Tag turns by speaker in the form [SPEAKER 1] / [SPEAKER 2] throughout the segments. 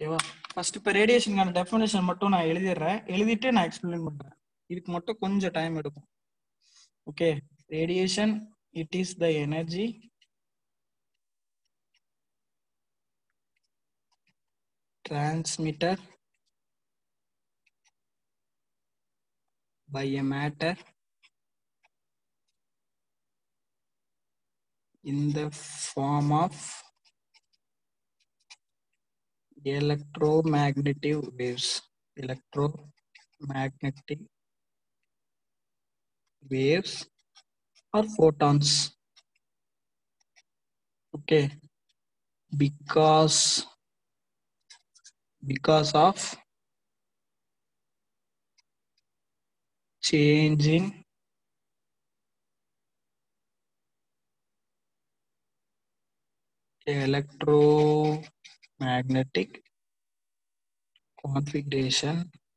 [SPEAKER 1] ஓகேவா ஃபர்ஸ்ட் இப்போ ரேடியேஷனுக்கான டெஃபினேஷன் மட்டும் நான் எழுதிடுறேன் எழுதிட்டு நான் எக்ஸ்பிளைன் பண்றேன் இதுக்கு மட்டும் கொஞ்சம் டைம் எடுக்கும் okay radiation it is the energy transmitted by a matter in the form of electromagnetic waves electromagnetic waves or photons okay because because of change in electromagnetic configuration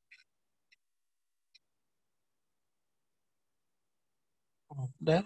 [SPEAKER 1] of the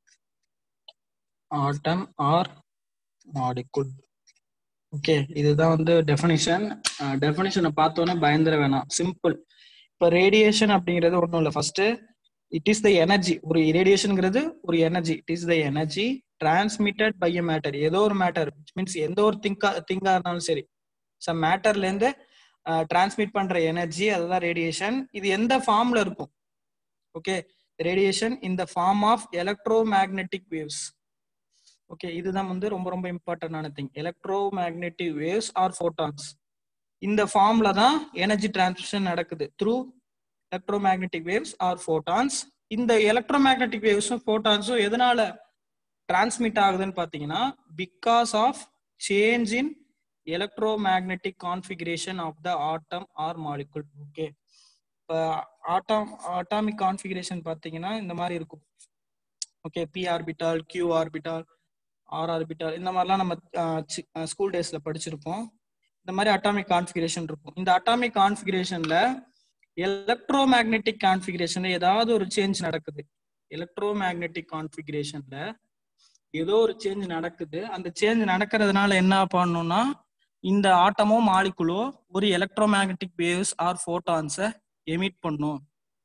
[SPEAKER 1] atom or molecule okay இதுதான் வந்து definition டெஃபினிஷனை பார்த்தோன்னே பயந்துட வேணாம் simple இப்போ radiation அப்படிங்கிறது ஒன்றும் இல்லை first it is the energy ஒரு ரேடியேஷனுங்கிறது ஒரு energy it is the energy transmitted by a matter ஏதோ ஒரு மேட்டர் மீன்ஸ் எந்த ஒரு திங்கா திங்கா இருந்தாலும் சரி சம் மேட்டர்ல இருந்து டிரான்ஸ்மிட் பண்ற எனர்ஜி அதுதான் ரேடியேஷன் இது எந்த ஃபார்ம்ல இருக்கும் okay radiation in the form of electromagnetic waves okay இதுதான் வந்து ரொம்ப ரொம்ப இம்பார்ட்டன்டான thing electromagnetic waves or photons இந்த ஃபார்ம்ல தான் எனர்ஜி டிரான்ஸ்மிஷன் நடக்குது through electromagnetic waves or photons இந்த எலக்ட்ரோ மேக்னெட்டிக் வேவ்ஸும் ஃபோட்டான்ஸும் எதனால டிரான்ஸ்மிட் ஆகுதுன்னு பார்த்தீங்கன்னா because of change in electromagnetic configuration of the atom or molecule okay இப்போ ஆட்டம் ஆட்டாமிக் கான்ஃபிகரேஷன் பார்த்தீங்கன்னா இந்த மாதிரி இருக்கும் okay P orbital Q orbital or orbital இந்த மாதிரிலாம் நம்ம ஸ்கூல் டேஸ்ல படிச்சிருப்போம் இந்த மாதிரி அட்டாமிக் கான்ஃபிகரேஷன் இருக்கும் இந்த அட்டாமிக் கான்ஃபிகரேஷன்ல எலக்ட்ரோ மேக்னெட்டிக் கான்ஃபிகரேஷன்ல ஏதாவது ஒரு சேஞ்ச் நடக்குது எலக்ட்ரோ மேக்னெட்டிக் கான்ஃபிகரேஷன்ல ஏதோ ஒரு சேஞ்ச் நடக்குது அந்த சேஞ்ச் நடக்கிறதுனால என்ன பண்ணணும்னா இந்த ஆட்டமோ மாலிகுலோ ஒரு எலக்ட்ரோ மேக்னெட்டிக் வேவ்ஸ் ஆர் ஃபோட்டான்ஸை எமிட் பண்ணும்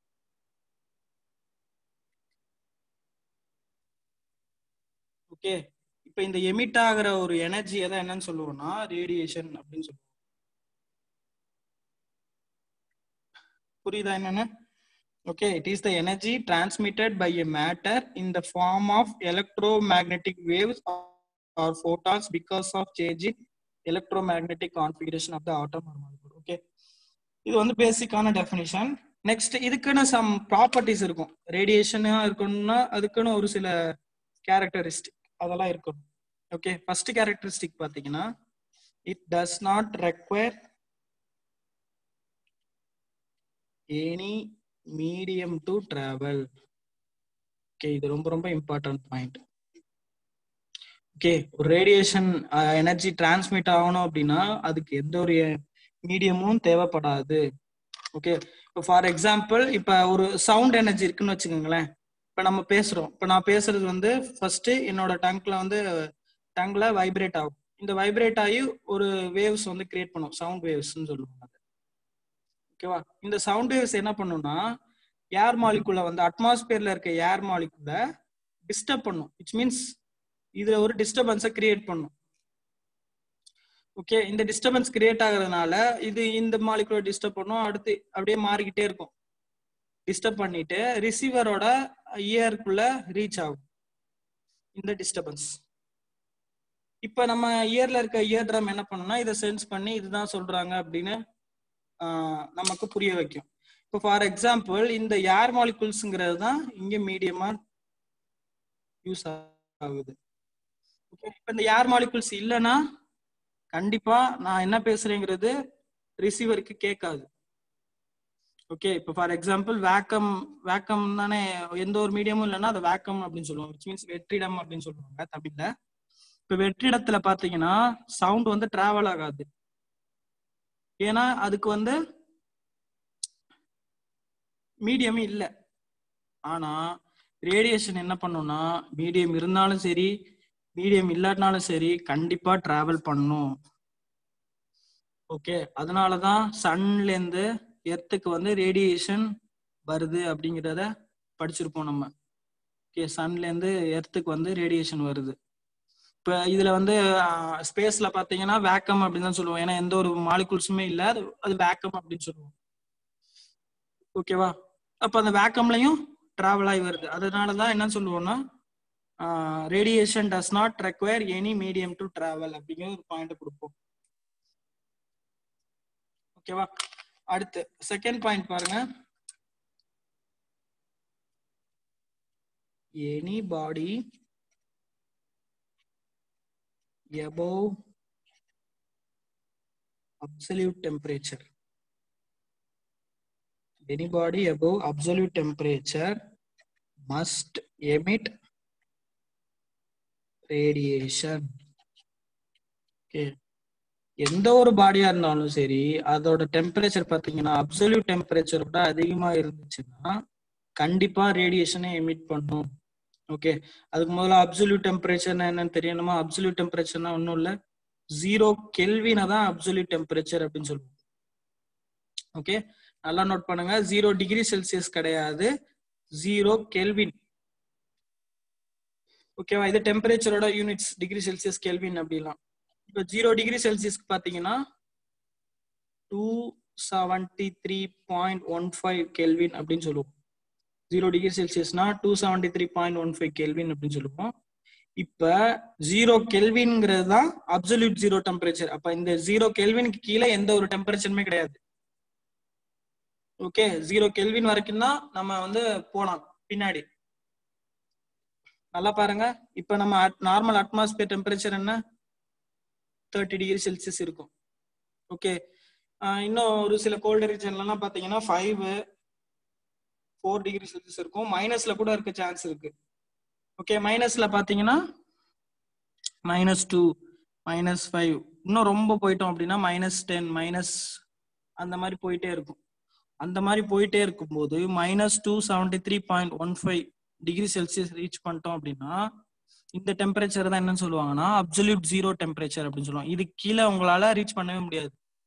[SPEAKER 1] ஓகே இப்ப இந்த எமிட் ஆகிற ஒரு எனர்ஜி எதை என்னன்னு சொல்லுவோம்னா ரேடியேஷன் அப்படின்னு சொல்லுவோம் புரியுதா என்னன்னு okay it is the energy transmitted by a matter in the form of electromagnetic waves or photons because of change in electromagnetic configuration of the atom or molecule okay இது வந்து பேசிக்கான டெஃபினிஷன் நெக்ஸ்ட் இதுக்குன்னு some properties இருக்கும் ரேடியேஷனா இருக்கணும்னா அதுக்குன்னு ஒரு சில கேரக்டரிஸ்டிக் அதெல்லாம் இருக்கணும் ஓகே ஃபர்ஸ்ட் கேரக்டரிஸ்டிக் பாத்தீங்கன்னா it does not require any medium to travel okay இது ரொம்ப ரொம்ப இம்பார்ட்டன்ட் பாயிண்ட் ஓகே ஒரு ரேடியேஷன் எனர்ஜி டிரான்ஸ்மிட் ஆகணும் அப்படின்னா அதுக்கு எந்த ஒரு மீடியமும் தேவைப்படாது ஓகே இப்போ ஃபார் எக்ஸாம்பிள் இப்போ ஒரு சவுண்ட் எனர்ஜி இருக்குன்னு வச்சுக்கோங்களேன் இப்போ நம்ம பேசுறோம் இப்போ நான் பேசுறது வந்து ஃபர்ஸ்ட் என்னோட டங்க்ல வந்து டங்க்ல வைப்ரேட் ஆகும் இந்த வைப்ரேட் ஆகி ஒரு வேவ்ஸ் வந்து கிரியேட் பண்ணும் சவுண்ட் வேவ்ஸ்னு சொல்லுவாங்க ஓகேவா இந்த சவுண்ட் வேவ்ஸ் என்ன பண்ணும்னா ஏர் மாலிகுல வந்து அட்மாஸ்பியர்ல இருக்க ஏர் மாலிகுல டிஸ்டர்ப் பண்ணும் இட்ஸ் மீன்ஸ் இதுல ஒரு டிஸ்டர்பன்ஸை கிரியேட் பண்ணும் ஓகே இந்த டிஸ்டர்பன்ஸ் கிரியேட் ஆகுறதுனால இது இந்த மாலிகுலர் டிஸ்டர்ப் பண்ணும் அடுத்து அப்படியே மாறிக்கிட்டே இருக்கும் டிஸ்டர்ப் பண்ணிட்டு ரிசீவரோட இயருக்குள்ள ரீச் ஆகும் இந்த டிஸ்டர்பன்ஸ் இப்ப நம்ம இயர்ல இருக்க இயர் ட்ரம் என்ன பண்ணும்னா இதை சென்ஸ் பண்ணி இதுதான் சொல்றாங்க அப்படின்னு நமக்கு புரிய வைக்கும் இப்போ ஃபார் எக்ஸாம்பிள் இந்த ஏர் மாலிகுல்ஸ்ங்கிறது தான் இங்க மீடியமா யூஸ் ஆகுது ஓகே இப்போ இந்த ஏர் மாலிகுல்ஸ் இல்லைன்னா கண்டிப்பா நான் என்ன பேசுறேங்கிறது ரிசீவருக்கு கேட்காது ஓகே இப்போ ஃபார் எக்ஸாம்பிள் வேக்கம் வேக்கம் தானே எந்த ஒரு மீடியமும் இல்லைன்னா அதை வேக்கம் அப்படின்னு சொல்லுவாங்க விச் மீன்ஸ் வெற்றிடம் அப்படின்னு சொல்லுவாங்க தமிழ்ல இப்போ வெற்றிடத்துல பாத்தீங்கன்னா சவுண்ட் வந்து டிராவல் ஆகாது ஏன்னா அதுக்கு வந்து மீடியம் இல்லை ஆனா ரேடியேஷன் என்ன பண்ணும்னா மீடியம் இருந்தாலும் சரி மீடியம் இல்லாட்டினாலும் சரி கண்டிப்பா டிராவல் பண்ணும் ஓகே அதனாலதான் சன்ல இருந்து எர்த்துக்கு வந்து ரேடியேஷன் வருது அப்படிங்கிறத படிச்சிருப்போம் நம்ம ஓகே சன்ல இருந்து எர்த்துக்கு வந்து ரேடியேஷன் வருது இப்ப இதுல வந்து ஸ்பேஸ்ல பாத்தீங்கன்னா வேக்கம் அப்படின்னு தான் சொல்லுவோம் ஏன்னா எந்த ஒரு மாலிகுல்ஸுமே இல்ல அது அது வேக்கம் அப்படின்னு சொல்லுவோம் ஓகேவா அப்ப அந்த வேக்கம்லயும் டிராவல் ஆகி வருது அதனாலதான் என்ன சொல்லுவோம்னா radiation does not require any medium to travel அப்படிங்கிற ஒரு பாயிண்ட் கொடுப்போம் ஓகேவா அடுத்து செகண்ட் பாயிண்ட் பாருங்க any body above absolute temperature any body above absolute temperature must emit radiation okay எந்த ஒரு பாடியா இருந்தாலும் சரி அதோட டெம்பரேச்சர் பாத்தீங்கன்னா அப்சல்யூட் டெம்பரேச்சரோட அதிகமா இருந்துச்சுன்னா கண்டிப்பா ரேடியேஷனை எமிட் பண்ணும் ஓகே அதுக்கு முதல்ல அப்சல்யூட் டெம்பரேச்சர்னா என்னன்னு தெரியணுமா அப்சல்யூட் டெம்பரேச்சர்னா ஒன்றும் இல்லை ஜீரோ கெல்வினை தான் அப்சல்யூட் டெம்பரேச்சர் அப்படின்னு சொல்லுவோம் ஓகே நல்லா நோட் பண்ணுங்க ஜீரோ டிகிரி செல்சியஸ் கிடையாது ஜீரோ கெல்வின் ஓகேவா இது டெம்பரேச்சரோட யூனிட்ஸ் டிகிரி செல்சியஸ் கெல்வின் அப்படிலாம் இப்போ ஜீரோ டிகிரி செல்சியஸ்க்கு பார்த்தீங்கன்னா two seventy three point one five Kelvin அப்படின்னு சொல்லுவோம் ஜீரோ டிகிரி செல்சியஸ்னா two seventy three point one five Kelvin அப்படின்னு சொல்லுவோம் இப்ப ஜீரோ கெல்வின்ங்கிறது தான் அப்சல்யூட் ஜீரோ டெம்பரேச்சர் அப்ப இந்த ஜீரோ கெல்வினுக்கு கீழே எந்த ஒரு டெம்பரேச்சருமே கிடையாது ஓகே ஜீரோ கெல்வின் வரைக்கும் தான் நம்ம வந்து போலாம் பின்னாடி நல்லா பாருங்க இப்ப நம்ம நார்மல் அட்மாஸ்பியர் டெம்பரேச்சர் என்ன தேர்ட்டி டிகிரி செல்சியஸ் இருக்கும் ஓகே இன்னும் ஒரு சில கோல்டு ரீஜன்லாம் பாத்தீங்கன்னா ஃபைவ் ஃபோர் டிகிரி செல்சியஸ் இருக்கும் மைனஸ்ல கூட இருக்க சான்ஸ் இருக்கு ஓகே மைனஸ்ல பாத்தீங்கன்னா மைனஸ் டூ மைனஸ் ஃபைவ் இன்னும் ரொம்ப போயிட்டோம் அப்படின்னா மைனஸ் டென் மைனஸ் அந்த மாதிரி போயிட்டே இருக்கும் அந்த மாதிரி போயிட்டே இருக்கும்போது minus two seventy three point one five degree Celsius reach பண்ணிட்டோம் அப்படின்னா இந்த டெம்பரேச்சர் தான் என்னன்னு சொல்லுவாங்கன்னா அப்சல்யூட் ஜீரோ டெம்பரேச்சர் அப்படின்னு சொல்லுவாங்க இது கீழே உங்களால ரீச் பண்ணவே முடியாது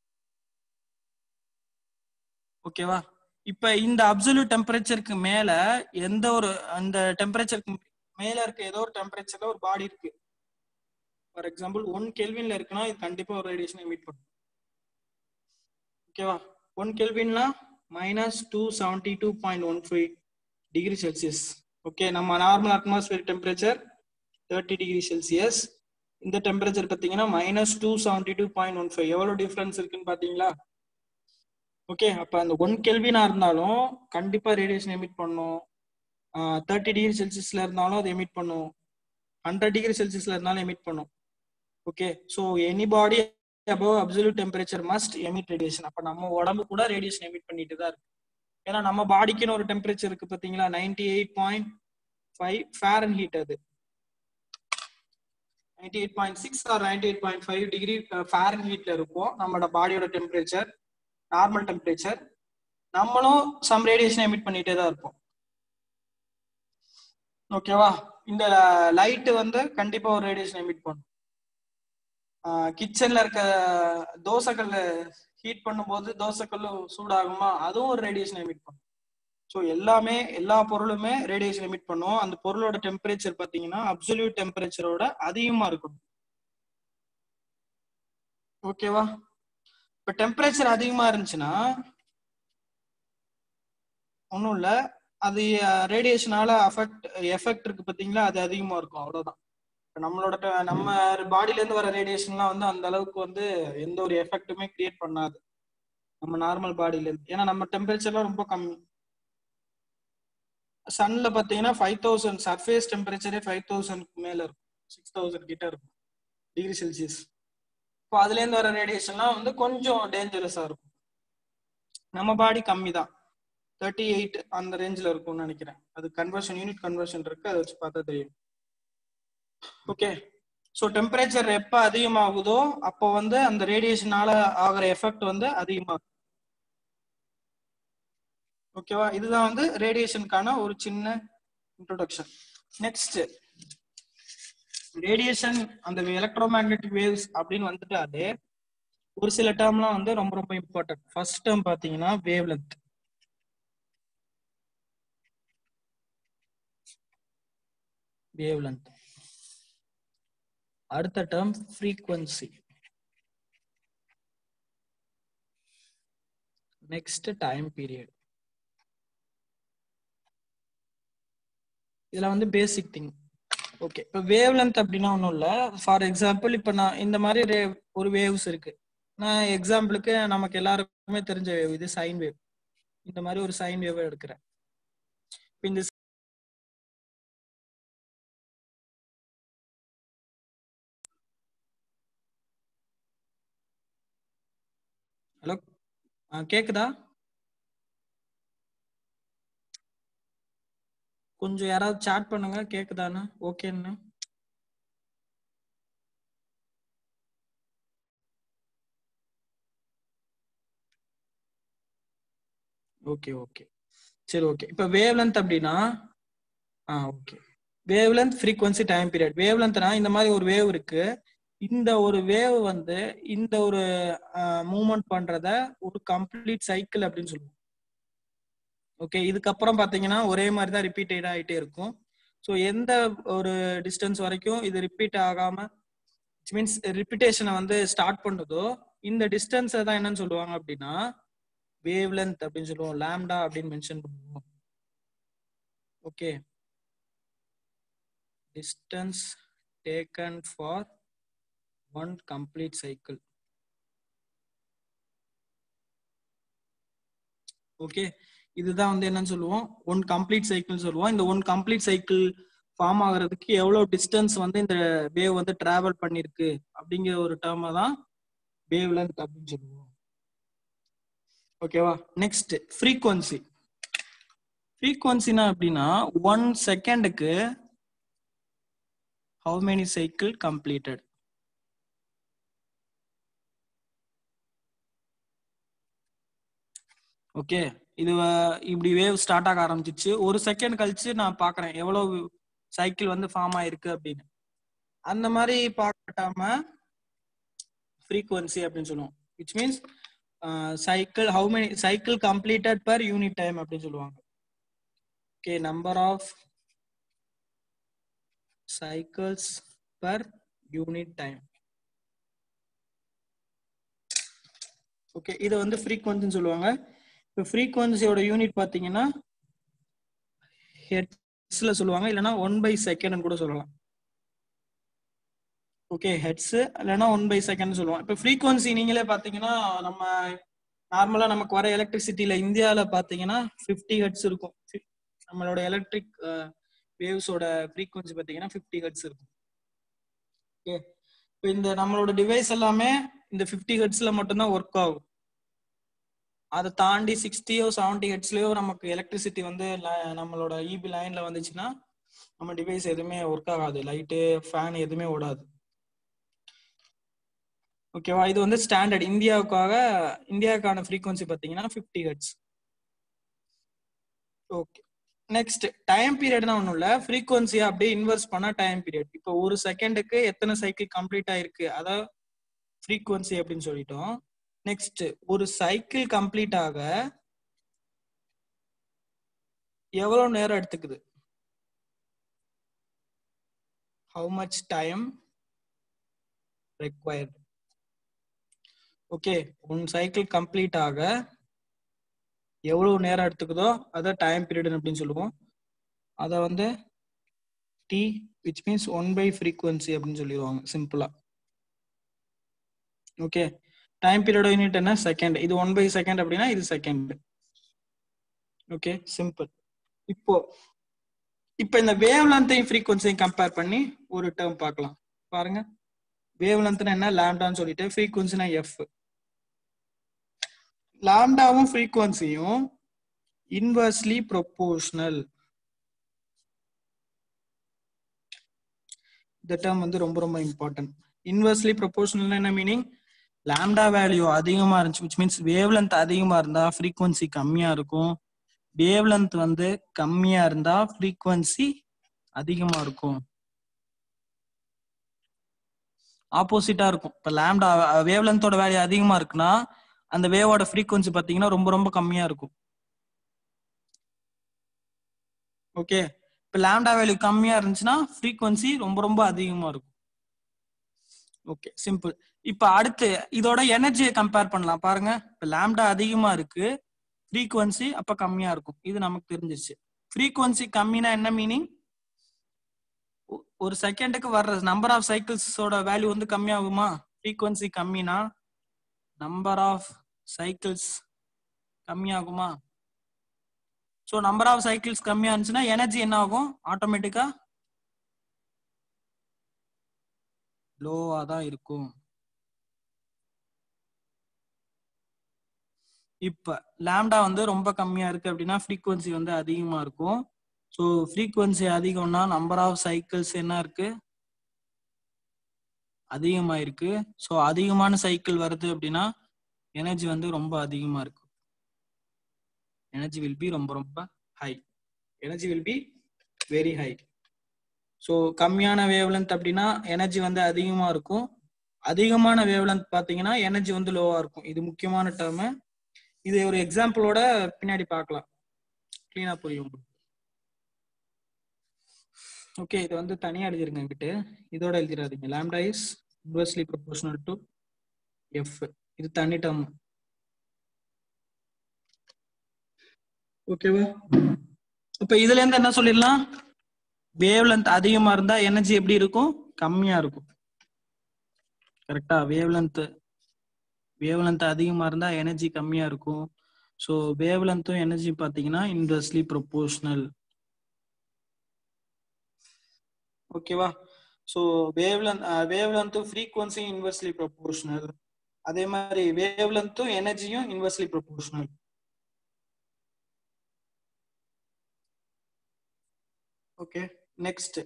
[SPEAKER 1] ஓகேவா இப்ப இந்த அப்சல்யூட் டெம்பரேச்சருக்கு மேல எந்த ஒரு அந்த டெம்பரேச்சருக்கு மேல இருக்க ஏதோ ஒரு டெம்பரேச்சர்ல ஒரு பாடி இருக்கு ஃபார் எக்ஸாம்பிள் ஒன் கெல்வின்ல இருக்குன்னா இது கண்டிப்பா ஒரு ரேடியேஷன் எமிட் பண்ணும் ஓகேவா ஒன் கெல்வின்னா minus two seventy two point one five degree Celsius okay நம்ம normal atmosphere temperature thirty degree Celsius இந்த டெம்பரேச்சர் பார்த்தீங்கன்னா minus two seventy two point one five எவ்வளோ டிஃப்ரென்ஸ் இருக்குன்னு பார்த்தீங்களா ஓகே அப்போ அந்த ஒன் கெல்வினா இருந்தாலும் கண்டிப்பாக ரேடியேஷன் எமிட் பண்ணும் தேர்ட்டி டிகிரி செல்சியஸ்ல இருந்தாலும் அது எமிட் பண்ணும் ஹண்ட்ரட் டிகிரி செல்சியஸ்ல இருந்தாலும் எமிட் பண்ணும் okay so any body above absolute temperature must emit radiation அப்போ நம்ம உடம்பு கூட ரேடியேஷன் எமிட் பண்ணிட்டு தான் இருக்கு ஏன்னா நம்ம பாடிக்குன்னு ஒரு டெம்பரேச்சர் இருக்கு பார்த்தீங்களா ninety eight point five Fahrenheit அது ninety eight point six or ninety eight point five degree ஃபேரன் ஹீட்ல இருக்கும் நம்மளோட பாடியோட டெம்பரேச்சர் நார்மல் டெம்பரேச்சர் நம்மளும் சம் ரேடியேஷன் எமிட் பண்ணிட்டே தான் இருப்போம் ஓகேவா இந்த லைட் வந்து கண்டிப்பா ஒரு ரேடியேஷன் எமிட் பண்ணும் கிச்சன்ல இருக்க தோசைக்கல் ஹீட் பண்ணும்போது தோசைக்கல் சூடாகுமா அதுவும் ஒரு ரேடியேஷன் எமிட் பண்ணும் ஸோ எல்லாமே எல்லா பொருளுமே ரேடியேஷன் எமிட் பண்ணும் அந்த பொருளோட டெம்பரேச்சர் பார்த்தீங்கன்னா அப்சல்யூட் டெம்பரேச்சரோட அதிகமா இருக்கும் ஓகேவா இப்ப டெம்பரேச்சர் அதிகமா இருந்துச்சுன்னா ஒன்றும் இல்லை அது ரேடியேஷனால அஃபெக்ட் எஃபெக்ட் இருக்கு பார்த்தீங்களா அது அதிகமா இருக்கும் அவ்வளவுதான் நம்மளோட நம்ம பாடியில இருந்து வர ரேடியேஷன்லாம் வந்து அந்த அளவுக்கு வந்து எந்த ஒரு எஃபெக்ட்டுமே கிரியேட் பண்ணாது நம்ம நார்மல் பாடியில இருந்து ஏன்னா நம்ம டெம்பரேச்சர்லாம் ரொம்ப கம்மி சன்ல பாத்தீங்கன்னா ஃபைவ் தௌசண்ட் சர்ஃபேஸ் டெம்பரேச்சரே ஃபைவ் தௌசண்ட்க்கு மேல இருக்கும் சிக்ஸ் தௌசண்ட் கிட்ட இருக்கும் டிகிரி செல்சியஸ் இப்போ அதுல இருந்து வர ரேடியேஷன்லாம் வந்து கொஞ்சம் டேஞ்சரஸா இருக்கும் நம்ம பாடி கம்மி தான் தேர்ட்டி எயிட் அந்த ரேஞ்சில் இருக்கும்னு நினைக்கிறேன் அது கன்வர்ஷன் யூனிட் கன்வர்ஷன் இருக்கு அதை வச்சு பார்த்தா தெரியும் ஓகே ஸோ டெம்பரேச்சர் எப்போ அதிகமாகுதோ அப்போ வந்து அந்த ரேடியேஷனால ஆகிற எஃபெக்ட் வந்து அதிகமாகும் ஓகேவா இதுதான் வந்து ரேடியேஷனுக்கான ஒரு சின்ன இன்ட்ரோடக்ஷன் நெக்ஸ்ட் ரேடியேஷன் அந்த எலக்ட்ரோ மேக்னெட்டிக் வேவ்ஸ் அப்படின்னு வந்துட்டாலே ஒரு சில டேர்ம்லாம் வந்து ரொம்ப ரொம்ப இம்பார்ட்டன்ட் ஃபர்ஸ்ட் டேர்ம் பாத்தீங்கன்னா வேவ் லென்த் வேவ் லென்த் அடுத்த term frequency next time period இதுல வந்து பேசிக் திங் ஓகே இப்போ வேவ் லென்த் அப்படின்னா ஒன்றும் இல்லை ஃபார் எக்ஸாம்பிள் இப்போ நான் இந்த மாதிரி ரே- ஒரு வேவ்ஸ் இருக்கு நான் எக்ஸாம்பிளுக்கு நமக்கு எல்லாருக்குமே தெரிஞ்ச வேவ் இது சைன் வேவ் இந்த மாதிரி ஒரு சைன் வேவ் எடுக்கிறேன் இப்போ இந்த ஹலோ கேக்குதா கொஞ்சம் யாராவது சாட் பண்ணுங்க கேக்குதான்னு ஓகேன்னு ஓகே ஓகே சரி ஓகே இப்போ வேவ் லென்த் அப்படின்னா ஆ okay wavelength frequency time period வேவ் லென்த்னா இந்த மாதிரி ஒரு வேவ் இருக்கு இந்த ஒரு வேவ் வந்து இந்த ஒரு மூவ்மெண்ட் பண்றத ஒரு கம்ப்ளீட் சைக்கிள் அப்படின்னு சொல்லுவோம் ஓகே இதுக்கப்புறம் பாத்தீங்கன்னா ஒரே மாதிரி தான் ரிப்பீட்டட் ஆயிட்டே இருக்கும் ஸோ எந்த ஒரு டிஸ்டன்ஸ் வரைக்கும் இது ரிப்பீட் ஆகாம மீன்ஸ் ரிப்பீட்டேஷனை வந்து ஸ்டார்ட் பண்ணுதோ இந்த டிஸ்டன்ஸை தான் என்னன்னு சொல்லுவாங்க அப்படின்னா வேவ் லென்த் அப்படின்னு சொல்லுவோம் லாம்டா அப்படின்னு மென்ஷன் பண்ணுவோம் okay distance taken for one complete cycle okay இதுதான் வந்து என்னன்னு சொல்லுவோம் ஒன் கம்ப்ளீட் சைக்கிள் சொல்லுவோம் இந்த ஒன் கம்ப்ளீட் சைக்கிள் ஃபார்ம் ஆகுறதுக்கு எவ்வளவு டிஸ்டன்ஸ் வந்து இந்த வேவ் வந்து டிராவல் பண்ணிருக்கு அப்படிங்கிற ஒரு டேர்மை தான் வேவ் லென்த் அப்படின்னு சொல்லுவோம் ஓகேவா நெக்ஸ்ட் ஃப்ரீக்வன்சி ஃப்ரீக்வன்சினா அப்படின்னா ஒன் செகண்டுக்கு how many cycle completed okay இது வ- இப்படி வேவ் ஸ்டார்ட் ஆக ஆரம்பிச்சிச்சு ஒரு செகண்ட் கழிச்சு நான் பாக்குறேன் எவ்வளவு சைக்கிள் வந்து ஃபார்ம் ஆயிருக்கு அப்படின்னு அந்த மாதிரி பார்க்காம ஃப்ரீக்வன்சி அப்படின்னு சொல்லுவோம் which means cycle how many cycle completed per unit time அப்படின்னு சொல்லுவாங்க okay number of cycles per unit time okay இது வந்து ஃப்ரீக்வன்சின்னு சொல்லுவாங்க இப்போ ஃப்ரீக்வன்சியோட யூனிட் பார்த்தீங்கன்னா ஹெட்ஸ்ல சொல்லுவாங்க இல்லைன்னா ஒன் பை செகண்ட் கூட சொல்லலாம் ஓகே ஹெட்ஸ் இல்லைன்னா ஒன் பை செகண்ட் சொல்லுவாங்க இப்போ ஃப்ரீக்வன்சி நீங்களே பார்த்தீங்கன்னா நம்ம நார்மலா நமக்கு வர எலக்ட்ரிசிட்டியில இந்தியாவில் பார்த்தீங்கன்னா ஃபிஃப்டி ஹெட்ஸ் இருக்கும் Fif- நம்மளோட எலக்ட்ரிக் வேவ்ஸோட ஃப்ரீக்வன்சி பார்த்தீங்கன்னா ஃபிஃப்டி ஹெட்ஸ் இருக்கும் ஓகே இப்போ இந்த நம்மளோட டிவைஸ் எல்லாமே இந்த ஃபிஃப்டி ஹெட்ஸ்ல மட்டும்தான் ஒர்க் ஆகும் அதை தாண்டி சிக்ஸ்டியோ செவன்டி ஹெட்ஸ்லயோ நமக்கு எலக்ட்ரிசிட்டி வந்து ல- நம்மளோட இபி லைன்ல வந்துச்சுன்னா நம்ம டிவைஸ் எதுவுமே ஒர்க் ஆகாது லைட்டு ஃபேன் எதுவுமே ஓடாது ஓகேவா இது வந்து ஸ்டாண்டர்ட் இந்தியாவுக்காக இந்தியாவுக்கான ஃப்ரீக்வன்சி பார்த்தீங்கன்னா fifty hertz okay next time பீரியட்னா ஒன்றும் இல்லை ஃப்ரீக்வன்சியை அப்படியே இன்வெர்ஸ் பண்ணா டைம் பீரியட் இப்போ ஒரு செகண்டுக்கு எத்தனை சைக்கிள் கம்ப்ளீட் ஆயிருக்கு அதான் ஃப்ரீக்வன்சி அப்படின்னு சொல்லிட்டோம் நெக்ஸ்ட் ஒரு சைக்கிள் கம்ப்ளீட் ஆக எவ்வளவு நேரம் எடுத்துக்குது how much time required okay one cycle complete ஆக எவ்வளவு நேரம் எடுத்துக்குதோ அதை டைம் பீரியட் அப்படின்னு சொல்லுவோம் அதை வந்து T which means one by frequency அப்படின்னு சொல்லிடுவாங்க சிம்பிளா ஓகே டைம் பீரியட் யூனிட் என்ன செகண்ட் இது ஒன் பை செகண்ட் அப்படின்னா இது செகண்ட் ஓகே சிம்பிள் இப்போ இப்போ இந்த வேவ் லென்த்தையும் ஃப்ரீக்வன்சியும் கம்பேர் பண்ணி ஒரு டேர்ம் பார்க்கலாம் பாருங்க வேவ் லென்த்னா என்ன லாம்டான்னு சொல்லிட்டு ஃப்ரீக்வன்சினா எஃப் லாம்டாவும் ஃப்ரீக்வன்சியும் இன்வெர்ஸ்லி ப்ரொபோர்ஷனல் இந்த டேர்ம் வந்து ரொம்ப ரொம்ப இம்பார்ட்டன்ட் இன்வெர்ஸ்லி ப்ரொபோர்ஷனல் என்ன மீனிங் லாம்டா வேல்யூ அதிகமா இருந்துச்சு விச் மீன்ஸ் வேவ் லென்த் அதிகமா இருந்தா ஃப்ரீக்வன்சி கம்மியா இருக்கும் வேவ் லென்த் வந்து கம்மியா இருந்தா ஃப்ரீக்வன்சி அதிகமா இருக்கும் ஆப்போசிட்டா இருக்கும் இப்ப லேம்டா வேவ் லென்த்தோட வேல்யூ அதிகமா இருக்குன்னா அந்த வேவோட ஃப்ரீக்வன்சி பாத்தீங்கன்னா ரொம்ப ரொம்ப கம்மியா இருக்கும் ஓகே இப்ப லேம்டா வேல்யூ கம்மியா இருந்துச்சுன்னா ஃப்ரீக்வன்சி ரொம்ப ரொம்ப அதிகமா இருக்கும் ஓகே சிம்பிள் இப்ப அடுத்து இதோட எனர்ஜியை கம்பேர் பண்ணலாம் பாருங்க இப்ப லேம்டா அதிகமா இருக்கு ஃப்ரீக்வன்சி அப்ப கம்மியா இருக்கும் இது நமக்கு தெரிஞ்சிருச்சு ஃப்ரீக்வன்சி கம்மினா என்ன மீனிங் ஒரு செகண்டுக்கு வர்ற நம்பர் ஆஃப் சைக்கிள்ஸோட வேல்யூ வந்து கம்மியாகுமா ஃப்ரீக்வன்சி கம்மினா நம்பர் ஆஃப் சைக்கிள்ஸ் கம்மியாகுமா ஸோ நம்பர் ஆஃப் சைக்கிள்ஸ் கம்மியா இருந்துச்சுன்னா எனர்ஜி என்ன ஆகும் ஆட்டோமேட்டிக்கா லோவா தான் இருக்கும் இப்ப லாம்டா வந்து ரொம்ப கம்மியா இருக்கு அப்படின்னா ஃப்ரீக்வன்சி வந்து அதிகமா இருக்கும் ஸோ ஃப்ரீக்வன்சி அதிகம்னா நம்பர் ஆஃப் சைக்கிள்ஸ் என்ன இருக்கு அதிகமா இருக்கு ஸோ அதிகமான சைக்கிள் வருது அப்படின்னா எனர்ஜி வந்து ரொம்ப அதிகமா இருக்கும் எனர்ஜி வில் பி ரொம்ப ரொம்ப high energy will be very high so கம்மியான வேவ்லென்த் அப்படின்னா எனர்ஜி வந்து அதிகமா இருக்கும் அதிகமான வேவ்லென்த் பார்த்தீங்கன்னா எனர்ஜி வந்து லோவா இருக்கும் இது முக்கியமான டேர்மு இது ஒரு எக்ஸாம்பிளோட பின்னாடி பார்க்கலாம் கிளீனா புரியும் ஓகே இதை வந்து தனியா எழுதிருங்க என்கிட்ட இதோட எழுதிடாதீங்க lambda is inversely proportional to F இது தனி டேர்ம் ஓகேவா இப்ப இதுல இருந்து என்ன சொல்லிடலாம் வேவ் லென்த் அதிகமா இருந்தா எனர்ஜி எப்படி இருக்கும் கம்மியா இருக்கும் கரெக்டா வேவ் லென்த் வேவ் லென்த் அதிகமா இருந்தா எனர்ஜி கம்மியா இருக்கும் ஸோ வேவ் லென்த்தும் எனர்ஜி பார்த்தீங்கன்னா இன்வெர்ஸ்லி ப்ரொபோர்ஷனல் ஓகேவா ஸோ வேவ் லென்த் வேவ் லென்த்தும் ஃப்ரீக்வன்சி இன்வெர்ஸ்லி ப்ரொபோர்ஷனல் அதே மாதிரி வேவ் லென்த்தும் எனர்ஜியும் இன்வெர்ஸ்லி ப்ரொபோர்ஷனல் ஓகே நெக்ஸ்ட்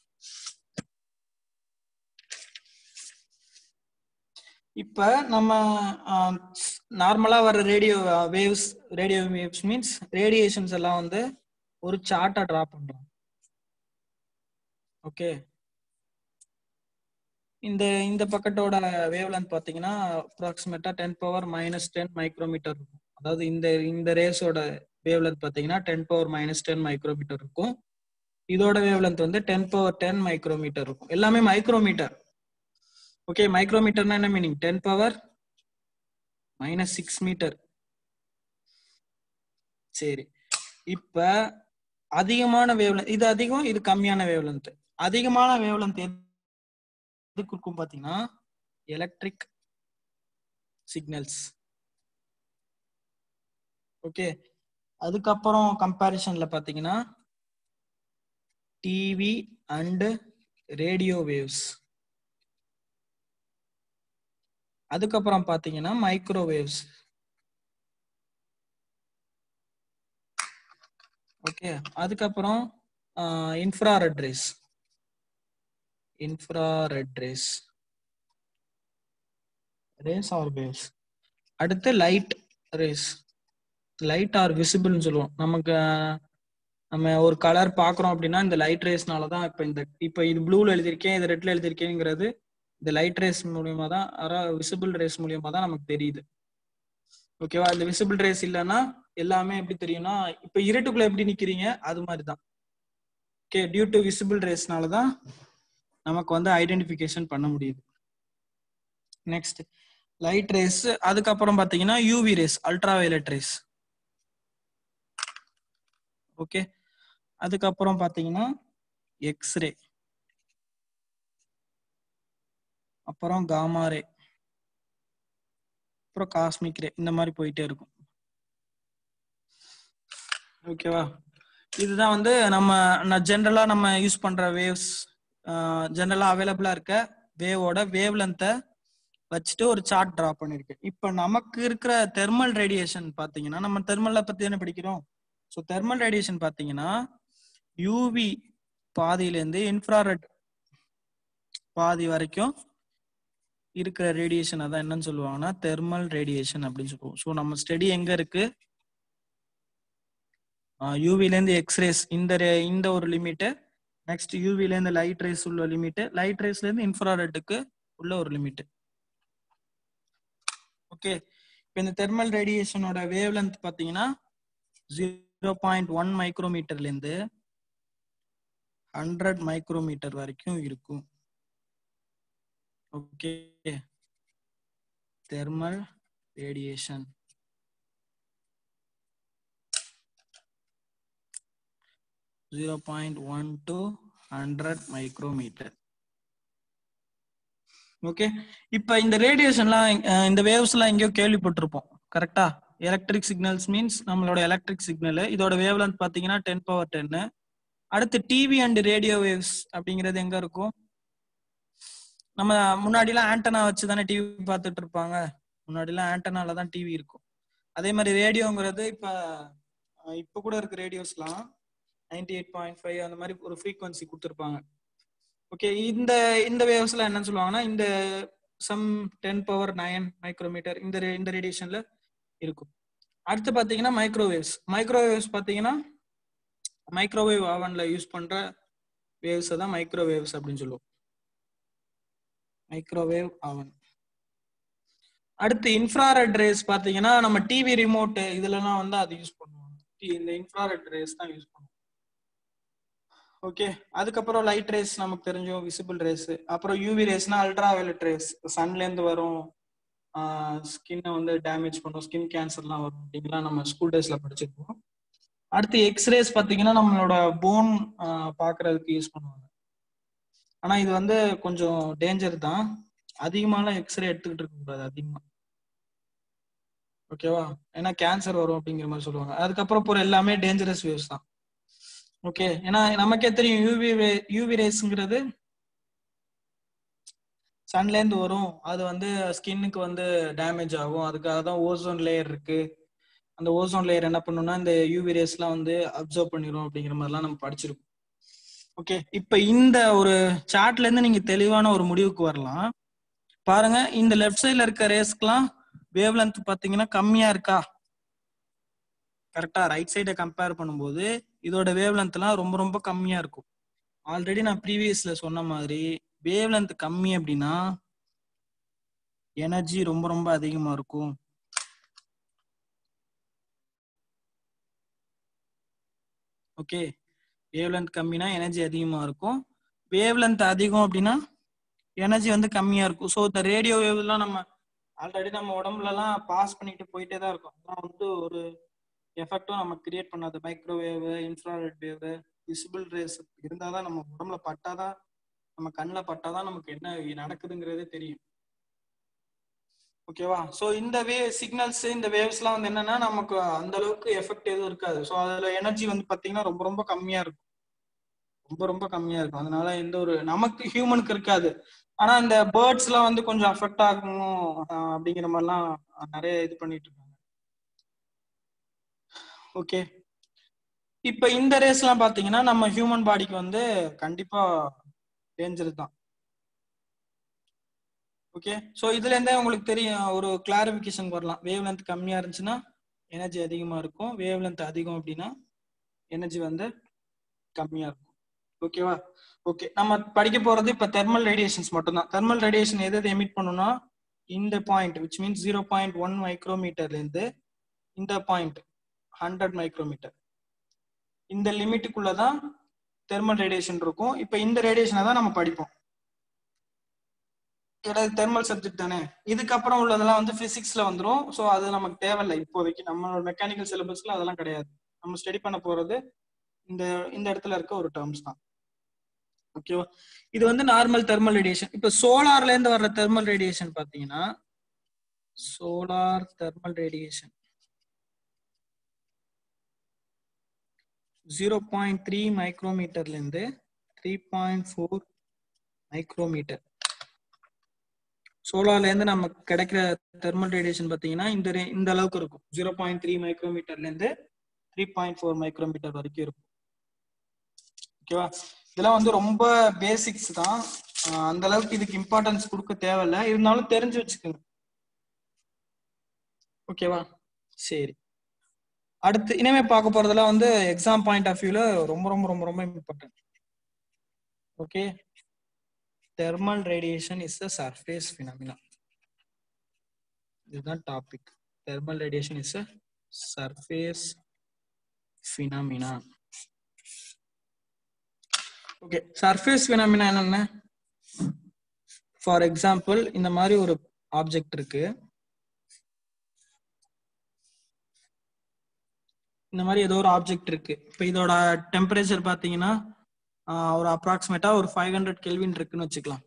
[SPEAKER 1] இப்ப நம்ம நார்மலா வர radio waves radio waves means radiations எல்லாம் வந்து ஒரு சார்ட்டா டிரா பண்றோம் ஓகே இந்த இந்த பக்கத்தோட வேவ் லென்த் பாத்தீங்கன்னா அப்ராக்சிமேட்டா ten power minus ten micrometre இருக்கும் அதாவது இந்த இந்த ரேஸோட வேவ் லென்த் பாத்தீங்கன்னா ten power minus ten micrometre இருக்கும் இதோட வேவ் லென்த் வந்து டென் பவர் டென் மைக்ரோமீட்டர் இருக்கும் எல்லாமே மைக்ரோமீட்டர் ஓகே மைக்ரோமீட்டர்னா என்ன meaning ten power minus six metre சரி இப்ப அதிகமான வேவ்லென்த் இது அதிகம் இது கம்மியான வேவ்லென்த் அதிகமான வேவ்லென்த் எதுக்கு இருக்கும் பாத்தீங்கன்னா எலக்ட்ரிக் சிக்னல்ஸ் ஓகே அதுக்கப்புறம் கம்பேரிசன்ல பாத்தீங்கன்னா டிவி அண்ட் ரேடியோ வேவ்ஸ் அதுக்கப்புறம் பாத்தீங்கன்னா மைக்ரோவேவ்ஸ் ஓகே அதுக்கப்புறம் infrared rays infrared rays rays or waves அடுத்து லைட் ரேஸ் லைட் ஆர் விசிபிள்னு சொல்லுவோம் நமக்கு நம்ம ஒரு கலர் பாக்குறோம் அப்படின்னா இந்த லைட் ரேஸ்னால தான் இப்போ இந்த இப்போ இது ப்ளூல எழுதியிருக்கேன் இது ரெட்ல எழுதியிருக்கேங்கிறது இந்த லைட் ரேஸ் மூலியமா தான் அதாவது விசிபிள் ரேஸ் மூலியமா தான் நமக்கு தெரியுது ஓகேவா இந்த விசிபிள் ரேஸ் இல்லைன்னா எல்லாமே எப்படி தெரியும்னா இப்ப இருட்டுக்குள்ள எப்படி நிக்கிறீங்க அது மாதிரி தான் ஓகே டியூ டு விசிபிள் ரேஸ்னால தான் நமக்கு வந்து ஐடென்டிஃபிகேஷன் பண்ண முடியுது நெக்ஸ்ட் லைட் ரேஸ் அதுக்கப்புறம் பாத்தீங்கன்னா UV rays ultraviolet rays okay அதுக்கப்புறம் பாத்தீங்கன்னா எக்ஸ்ரே அப்புறம் காமா ரே அப்புறம் காஸ்மிக் ரே இந்த மாதிரி போயிட்டே இருக்கும் ஓகேவா இதுதான் வந்து நம்ம ஜென்ரலா நம்ம யூஸ் பண்ற வேவ்ஸ் ஜென்ரலா அவைலபிளா இருக்க வேவோட வேவ் லென்த்தை வச்சுட்டு ஒரு சார்ட் டிரா பண்ணிருக்கேன் இப்போ நமக்கு இருக்கிற தெர்மல் ரேடியேஷன் பாத்தீங்கன்னா நம்ம தெர்மல்ல பத்தி என்ன படிக்கிறோம் ஸோ தெர்மல் ரேடியேஷன் பாத்தீங்கன்னா யூவி பாதியிலேருந்து இன்ஃப்ராரெட் பாதி வரைக்கும் இருக்கிற ரேடியேஷன் அதான் என்னன்னு சொல்லுவாங்கன்னா தெர்மல் ரேடியேஷன் அப்படின்னு சொல்லுவோம் ஸோ நம்ம ஸ்டடி எங்க இருக்கு யூவிலேருந்து எக்ஸ்ரேஸ் இந்த இந்த ஒரு லிமிட்டு நெக்ஸ்ட் யூவிலேருந்து லைட் ரேஸ் உள்ள லிமிட்டு லைட் ரேஸ்லேருந்து இன்ஃப்ராரெட்டுக்கு உள்ள ஒரு லிமிட் ஓகே இப்போ இந்த தெர்மல் ரேடியேஷனோட வேவ் லென்த் பார்த்தீங்கன்னா ஜீரோ பாயிண்ட் ஒன் மைக்ரோமீட்டர்லேருந்து ஹண்ட்ரட் மைக்ரோமீட்டர் வரைக்கும் இருக்கும் okay thermal radiation zero point one to hundred micrometre okay இப்ப இந்த ரேடியேஷன்லாம் இந்த வேவ்ஸ்லாம் எங்கேயோ கேள்விப்பட்டிருப்போம் கரெக்டா எலக்ட்ரிக் சிக்னல்ஸ் மீன்ஸ் நம்மளோட எலக்ட்ரிக் சிக்னல் இதோட வேவ் லென்த் பாத்தீங்கன்னா டென் பவர் டென்னு அடுத்து டிவி அண்ட் ரேடியோ வேவ்ஸ் அப்படிங்கிறது எங்க இருக்கும் நம்ம முன்னாடிலாம் ஆண்டனா வச்சு தானே டிவி பார்த்துட்டு இருப்பாங்க முன்னாடிலாம் ஆண்டனால தான் டிவி இருக்கும் அதே மாதிரி ரேடியோங்கிறது இப்ப இப்ப கூட இருக்கு ரேடியோஸ்லாம் நைன்டி எயிட் பாயிண்ட் ஃபைவ் அந்த மாதிரி ஒரு ஃப்ரீக்வன்சி கொடுத்துருப்பாங்க ஓகே இந்த இந்த வேவ்ஸ்ல என்னன்னு சொல்லுவாங்கன்னா இந்த some ten power nine micrometre இந்த இந்த ரேடியேஷன்ல இருக்கும் அடுத்து பாத்தீங்கன்னா மைக்ரோவேவ்ஸ் மைக்ரோவேவ்ஸ் பாத்தீங்கன்னா மைக்ரோவேவ் ஆவன்ல யூஸ் பண்ற வேவ்ஸ் தான் மைக்ரோவேவ்ஸ் அப்படின்னு சொல்லுவோம் மைக்ரோவேவ் ஆவன் அடுத்து இன்ஃப்ராரெட் ரேஸ் பாத்தீங்கன்னா நம்ம டிவி ரிமோட் இதுலலாம் வந்து அது யூஸ் பண்ணுவாங்க இந்த இன்ஃப்ராரெட் ரேஸ் தான் யூஸ் பண்ணுவோம் ஓகே அதுக்கப்புறம் லைட் ரேஸ் நமக்கு தெரிஞ்சோம் விசிபிள் ரேஸ் அப்புறம் யூவி ரேஸ்னா அல்ட்ரா வயலட் ரேஸ் சன்ல இருந்து வரும் ஸ்கின்னை வந்து டேமேஜ் பண்ணும் ஸ்கின் கேன்சர்லாம் வரும் அப்படிங்கலாம் நம்ம ஸ்கூல் டேஸ்ல படிச்சிருப்போம் அடுத்து எக்ஸ்ரேஸ் பார்த்தீங்கன்னா நம்மளோட போன் பார்க்கறதுக்கு யூஸ் பண்ணுவாங்க ஆனா இது வந்து கொஞ்சம் டேஞ்சர் தான் அதிகமாலாம் எக்ஸ்ரே எடுத்துக்கிட்டு இருக்க கூடாது அதிகமா ஓகேவா ஏன்னா கேன்சர் வரும் அப்படிங்கிற மாதிரி சொல்லுவாங்க அதுக்கப்புறம் போற எல்லாமே டேஞ்சரஸ் வேவ்ஸ் தான் ஓகே ஏன்னா நமக்கே தெரியும் யூவி யூவி ரேஸ்ங்கிறது சன்ல இருந்து வரும் அது வந்து ஸ்கின்னுக்கு வந்து டேமேஜ் ஆகும் அதுக்காக தான் ஓசோன் லேயர் இருக்கு அந்த ஓசோன் லேயர் என்ன பண்ணும்னா இந்த யூவி ரேஸ்லாம் வந்து அப்சர்வ் பண்ணிரும் அப்படிங்கிற மாதிரிலாம் நம்ம படிச்சிருக்கோம் ஓகே இப்ப இந்த ஒரு சார்ட்ல இருந்து நீங்க தெளிவான ஒரு முடிவுக்கு வரலாம் பாருங்க இந்த லெஃப்ட் சைட்ல இருக்க ரேஸ்க்குலாம் வேவ் லென்த் பாத்தீங்கன்னா கம்மியா இருக்கா கரெக்டா ரைட் சைடை கம்பேர் பண்ணும்போது இதோட வேவ் லென்த்லாம் ரொம்ப ரொம்ப கம்மியா இருக்கும் ஆல்ரெடி நான் ப்ரீவியஸ்ல சொன்ன மாதிரி வேவ் லென்த் கம்மி அப்படின்னா எனர்ஜி ரொம்ப ரொம்ப அதிகமா இருக்கும் ஓகே வேவ் லென்த் கம்மினா எனர்ஜி அதிகமா இருக்கும் வேவ் லென்த் அதிகம் அப்படின்னா எனர்ஜி வந்து கம்மியா இருக்கும் ஸோ இந்த ரேடியோ வேவ்லாம் நம்ம ஆல்ரெடி நம்ம உடம்புலலாம் பாஸ் பண்ணிட்டு போயிட்டே தான் இருக்கும் அதான் வந்து ஒரு எஃபெக்டும் நம்ம கிரியேட் பண்ணாது microwave infrared wave visible rays இருந்தால் தான் நம்ம உடம்புல பட்டாதான் நம்ம கண்ணில் பட்டாதான் நமக்கு என்ன நடக்குதுங்கிறதே தெரியும் ஓகேவா ஸோ இந்த வே சிக்னல்ஸ் இந்த வேவ்ஸ்லாம் வந்து என்னன்னா நமக்கு அந்த அளவுக்கு எஃபெக்ட் எதுவும் இருக்காது ஸோ அதுல எனர்ஜி வந்து பாத்தீங்கன்னா ரொம்ப ரொம்ப கம்மியா இருக்கும் ரொம்ப ரொம்ப கம்மியா இருக்கும் அதனால எந்த ஒரு நமக்கு ஹியூமனுக்கு இருக்காது ஆனா இந்த பேர்ட்ஸ் எல்லாம் வந்து கொஞ்சம் அஃபெக்ட் ஆகும் அப்படிங்கிற மாதிரிலாம் நிறைய இது பண்ணிட்டு இருக்காங்க ஓகே இப்ப இந்த ரேஸ் எல்லாம் பாத்தீங்கன்னா நம்ம ஹியூமன் பாடிக்கு வந்து கண்டிப்பா டேஞ்சர் தான் ஓகே ஸோ இதுல இருந்தே உங்களுக்கு தெரியும் ஒரு கிளாரிபிகேஷன் வரலாம் வேவ் லென்த் கம்மியா இருந்துச்சுன்னா எனர்ஜி அதிகமா இருக்கும் வேவ் லென்த் அதிகம் அப்படின்னா எனர்ஜி வந்து கம்மியா இருக்கும் ஓகேவா ஓகே நம்ம படிக்க போறது இப்ப தெர்மல் ரேடியேஷன்ஸ் மட்டும்தான் தெர்மல் ரேடியேஷன் எது எது எமிட் பண்ணும்னா இந்த point which means zero point one மைக்ரோமீட்டர்ல இருந்து இந்த பாயிண்ட் ஹண்ட்ரட் மைக்ரோமீட்டர் இந்த லிமிட்டுக்குள்ளதான் தெர்மல் ரேடியேஷன் இருக்கும் இப்ப இந்த ரேடியேஷனை தான் நம்ம படிப்போம் ஏதாவது தெர்மல் சப்ஜெக்ட் தானே இதுக்கப்புறம் உள்ளதெல்லாம் வந்து பிசிக்ஸ்ல வந்துடும் ஸோ அது நமக்கு தேவையில்லை இப்போதைக்கு நம்மளோட மெக்கானிக்கல் சிலபஸ்ல அதெல்லாம் கிடையாது நம்ம ஸ்டடி பண்ண போறது இந்த இந்த இடத்துல இருக்க ஒரு டேர்ம்ஸ் தான் ஓகேவா இது வந்து நார்மல் தெர்மல் ரேடியேஷன் இப்போ சோலார்ல இருந்து வர்ற தெர்மல் ரேடியேஷன் பாத்தீங்கன்னா solar thermal radiation zero point three மைக்ரோமீட்டர்ல இருந்து த்ரீ பாயிண்ட் ஃபோர் மைக்ரோமீட்டர் சோலார்ல இருந்து நமக்கு கிடைக்கிற தெர்மல் ரேடியேஷன் பாத்தீங்கன்னா இந்த இந்த அளவுக்கு இருக்கும் ஜீரோ பாயிண்ட் த்ரீ மைக்ரோமீட்டர்ல இருந்து த்ரீ பாயிண்ட் ஃபோர் மைக்ரோமீட்டர் வரைக்கும் இருக்கும் ஓகேவா இதெல்லாம் வந்து ரொம்ப பேசிக்ஸ் தான் அந்த அளவுக்கு இதுக்கு இம்பார்ட்டன்ஸ் கொடுக்க தேவையில்ல இருந்தாலும் தெரிஞ்சு வச்சுக்கோங்க ஓகேவா சரி அடுத்து இனிமே பார்க்க போறதெல்லாம் வந்து எக்ஸாம் பாயிண்ட் ஆஃப் வியூல ரொம்ப ரொம்ப ரொம்ப ரொம்ப important okay thermal radiation is a surface phenomena இதுதான் topic thermal radiation is a surface phenomena okay surface phenomena என்னென்ன ஃபார் எக்ஸாம்பிள் இந்த மாதிரி ஒரு ஆப்ஜெக்ட் இருக்கு இந்த மாதிரி ஏதோ ஒரு ஆப்ஜெக்ட் இருக்கு இப்போ இதோட டெம்பரேச்சர் பார்த்தீங்கன்னா ஆஹ், ஒரு அப்ராக்சிமேட்டா ஒரு ஃபைவ் ஹண்ட்ரட் கெல்வின் இருக்குன்னு வச்சுக்கலாம்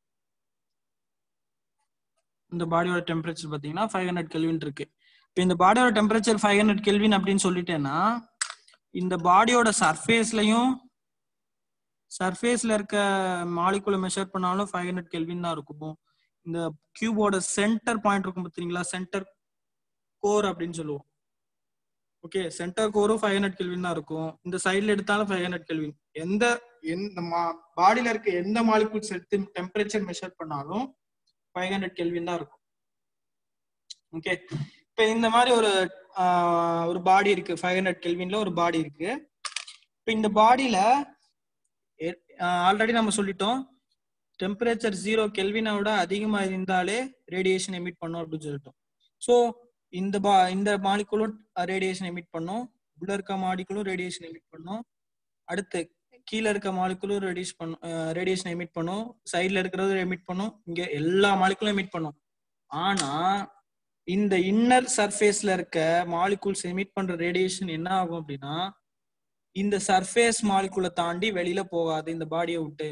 [SPEAKER 1] இந்த பாடியோட டெம்பரேச்சர் பார்த்தீங்கன்னா ஃபைவ் ஹண்ட்ரட் கெல்வின் இருக்கு இப்போ இந்த பாடியோட டெம்பரேச்சர் ஃபைவ் ஹண்ட்ரட் கெல்வின் அப்படின்னு சொல்லிட்டேன்னா இந்த பாடியோட சர்ஃபேஸ்லயும் சர்ஃபேஸ்ல இருக்க மாலிகுலை மெஷர் பண்ணாலும் ஃபைவ் ஹண்ட்ரட் கெல்வின் தான் இருக்கும் இந்த கியூபோட சென்டர் பாயிண்ட் இருக்கும் பார்த்தீங்களா சென்டர் கோர் அப்படின்னு சொல்லுவோம் ஓகே சென்டர் கோரும் ஃபைவ் ஹண்ட்ரட் கெல்வின் தான் இருக்கும் இந்த சைடுல எடுத்தாலும் ஃபைவ் ஹண்ட்ரட் கெல்வின் எந்த எந்த பாடியில இருக்க எந்த மாலிகுல்ஸ் எடுத்து டெம்பரேச்சர் மெஷர் பண்ணாலும் ஃபைவ் ஹண்ட்ரட் கெல்வின் தான் இருக்கும் ஓகே இப்போ இந்த மாதிரி ஒரு ஆஹ், ஒரு பாடி இருக்கு ஃபைவ் ஹண்ட்ரட் கெல்வின்ல ஒரு பாடி இருக்கு இப்போ இந்த பாடியில ஆல்ரெடி நம்ம சொல்லிட்டோம் டெம்பரேச்சர் ஜீரோ கெல்வினை விட அதிகமா இருந்தாலே ரேடியேஷன் எமிட் பண்ணும் அப்படின்னு சொல்லிட்டோம் ஸோ இந்த பா இந்த மாலிகுலும் ரேடியேஷன் எமிட் பண்ணும் உள்ள இருக்க மாலிகுலும் ரேடியேஷன் எமிட் பண்ணும் அடுத்து கீழே இருக்க மாலிகுலும் ரேடியேஷன் பண்ணும் ரேடியேஷன் எமிட் பண்ணும் சைட்ல இருக்கிறது எமிட் பண்ணும் இங்க எல்லா மாலிகுலும் எமிட் பண்ணும் ஆனா இந்த இன்னர் சர்ஃபேஸ்ல இருக்க மாலிகுல்ஸ் எமிட் பண்ற ரேடியேஷன் என்ன ஆகும் அப்படின்னா இந்த சர்ஃபேஸ் மாலிகுலை தாண்டி வெளியில போகாது இந்த பாடியை விட்டு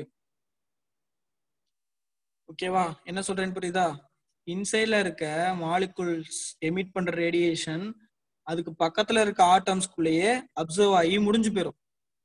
[SPEAKER 1] ஓகேவா என்ன சொல்றேன்னு புரியுதா இன்சைட்ல இருக்க மாலிகுல்ஸ் எமிட் பண்ற ரேடியேஷன் அதுக்கு பக்கத்துல இருக்க ஆட்டம்ஸ்குள்ளேயே அப்சர்வ் ஆகி முடிஞ்சு போயிடும்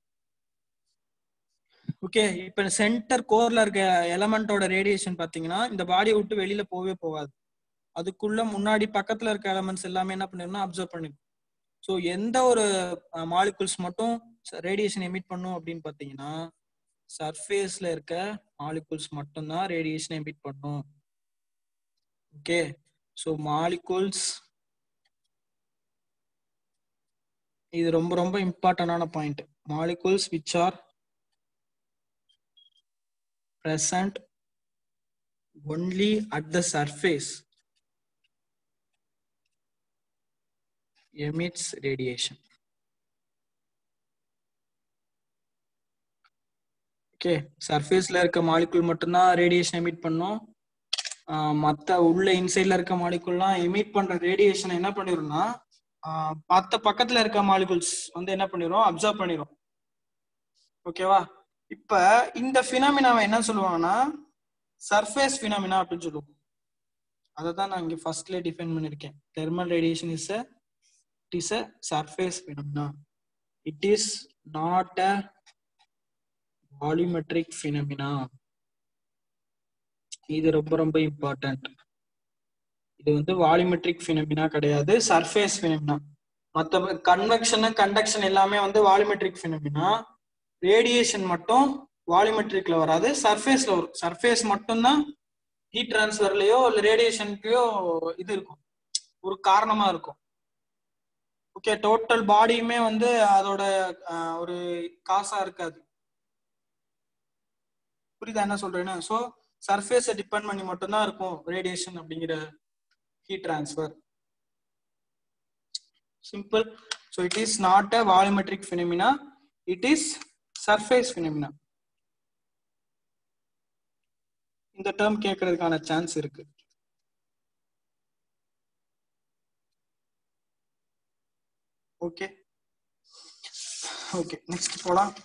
[SPEAKER 1] ஓகே இப்ப சென்டர் கோர்ல இருக்க எலமெண்டோட ரேடியேஷன் பாத்தீங்கன்னா இந்த பாடியை விட்டு வெளியில போகவே போகாது அதுக்குள்ள முன்னாடி பக்கத்துல இருக்க எலமெண்ட்ஸ் எல்லாமே என்ன பண்ணிருந்தா அப்சர்வ் பண்ணிடும் ஸோ எந்த ஒரு மாலிகுல்ஸ் மட்டும் ரேடியேஷன் எமிட் பண்ணும் அப்படின்னு பாத்தீங்கன்னா சர்ஃபேஸ்ல இருக்க மாலிகுல்ஸ் மட்டும்தான் ரேடியேஷன் எமிட் பண்ணும் ஓகே ஸோ மாலிகுல்ஸ் இது ரொம்ப ரொம்ப இம்பார்ட்டன்டான point molecules which are present only at the surface emits radiation okay சர்ஃபேஸ்ல இருக்க மாலிகுல் மட்டும்தான் ரேடியேஷன் எமிட் பண்ணும் ஆஹ் மத்த உள்ள இன்சைட்ல இருக்க மாலிகுல்லாம் எமிட் பண்ற ரேடியேஷன் என்ன பண்ணிரும்னா ஆஹ் மத்த பக்கத்துல இருக்க மாலிகுல்ஸ் வந்து என்ன பண்ணிரும் அப்சர்வ் பண்ணிரும் ஓகேவா இப்ப இந்த பினாமினாவை என்ன சொல்லுவாங்கன்னா சர்ஃபேஸ் பினாமினா அப்படின்னு சொல்லுவோம் அதை தான் நான் இங்க ஃபர்ஸ்ட்ல டிஃபைன் பண்ணிருக்கேன் thermal radiation is a it is a surface phenomena it is not a volumetric phenomena இது ரொம்ப ரொம்ப இம்பார்ட்டன்ட் இது வந்து வால்யூமெட்ரிக் பினாமினா கிடையாது சர்ஃபேஸ் பினாமினா மத்த கன்வெக்ஷன் கண்டக்ஷன் எல்லாமே வந்து வால்யூமெட்ரிக் பினாமினா ரேடியேஷன் மட்டும் வால்யூமெட்ரிக்ல வராது சர்ஃபேஸ்ல வரும் சர்ஃபேஸ் மட்டும்தான் ஹீட் டிரான்ஸ்ஃபர்லயோ இல்ல ரேடியேஷனுக்கோ இது இருக்கும் ஒரு காரணமா இருக்கும் ஓகே டோட்டல் பாடியுமே வந்து அதோட ஆஹ், ஒரு காசா இருக்காது புரியுதா என்ன சொல்றேன்னு ஸோ சர்ஃபேஸை டிபெண்ட் பண்ணி மட்டும்தான் இருக்கும் ரேடியேஷன் அப்படிங்கிற heat transfer simple so it is not a volumetric phenomena it is surface phenomena இந்த டேர்ம் கேட்கறதுக்கான சான்ஸ் இருக்கு ஓகே ஓகே நெக்ஸ்ட் போலாம்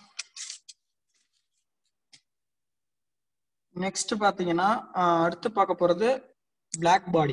[SPEAKER 1] நெக்ஸ்ட் பாத்தீங்கன்னா ஆஹ், அடுத்து பார்க்க போறது Black body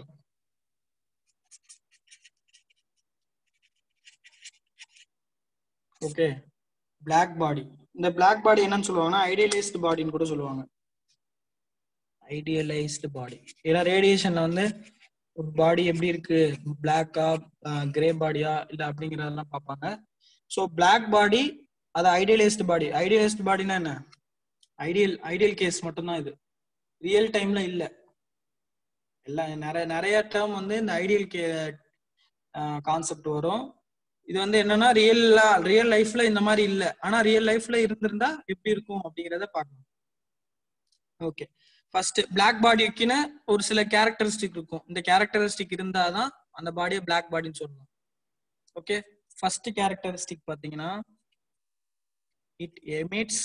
[SPEAKER 1] okay Black body இந்த Black பாடி என்னன்னு சொல்லுவாங்கன்னா ஐடியலைஸ்டு பாடின்னு கூட சொல்லுவாங்க ஐடியலைஸ்டு பாடி ஏன்னா ரேடியேஷன்ல வந்து ஒரு பாடி எப்படி இருக்கு பிளாக்கா கிரே பாடியா இல்ல அப்படிங்கறதெல்லாம் பார்ப்பாங்க ஸோ Black பாடி அது ஐடியலைஸ்டு பாடி ஐடியலைஸ்டு பாடினா என்ன ஐடியல் ஐடியல் கேஸ் மட்டும்தான் இது ரியல் டைம்ல இல்ல எல்லாம் நிறைய நிறைய டேர்ம் வந்து இந்த ஐடியல் கே கான்செப்ட் வரும் இது வந்து என்னன்னா ரியல்லா ரியல் லைஃப்ல இந்த மாதிரி இல்ல ஆனா ரியல் லைஃப்ல இருந்திருந்தா எப்படி இருக்கும் அப்படிங்கறத பார்க்கணும் ஓகே ஃபர்ஸ்ட் பிளாக் பாடிக்குன்னு ஒரு சில கேரக்டரிஸ்டிக் இருக்கும் இந்த கேரக்டரிஸ்டிக் இருந்தாதான் அந்த பாடியை பிளாக் பாடின்னு சொல்லலாம் ஓகே ஃபர்ஸ்ட் கேரக்டரிஸ்டிக் பாத்தீங்கன்னா it emits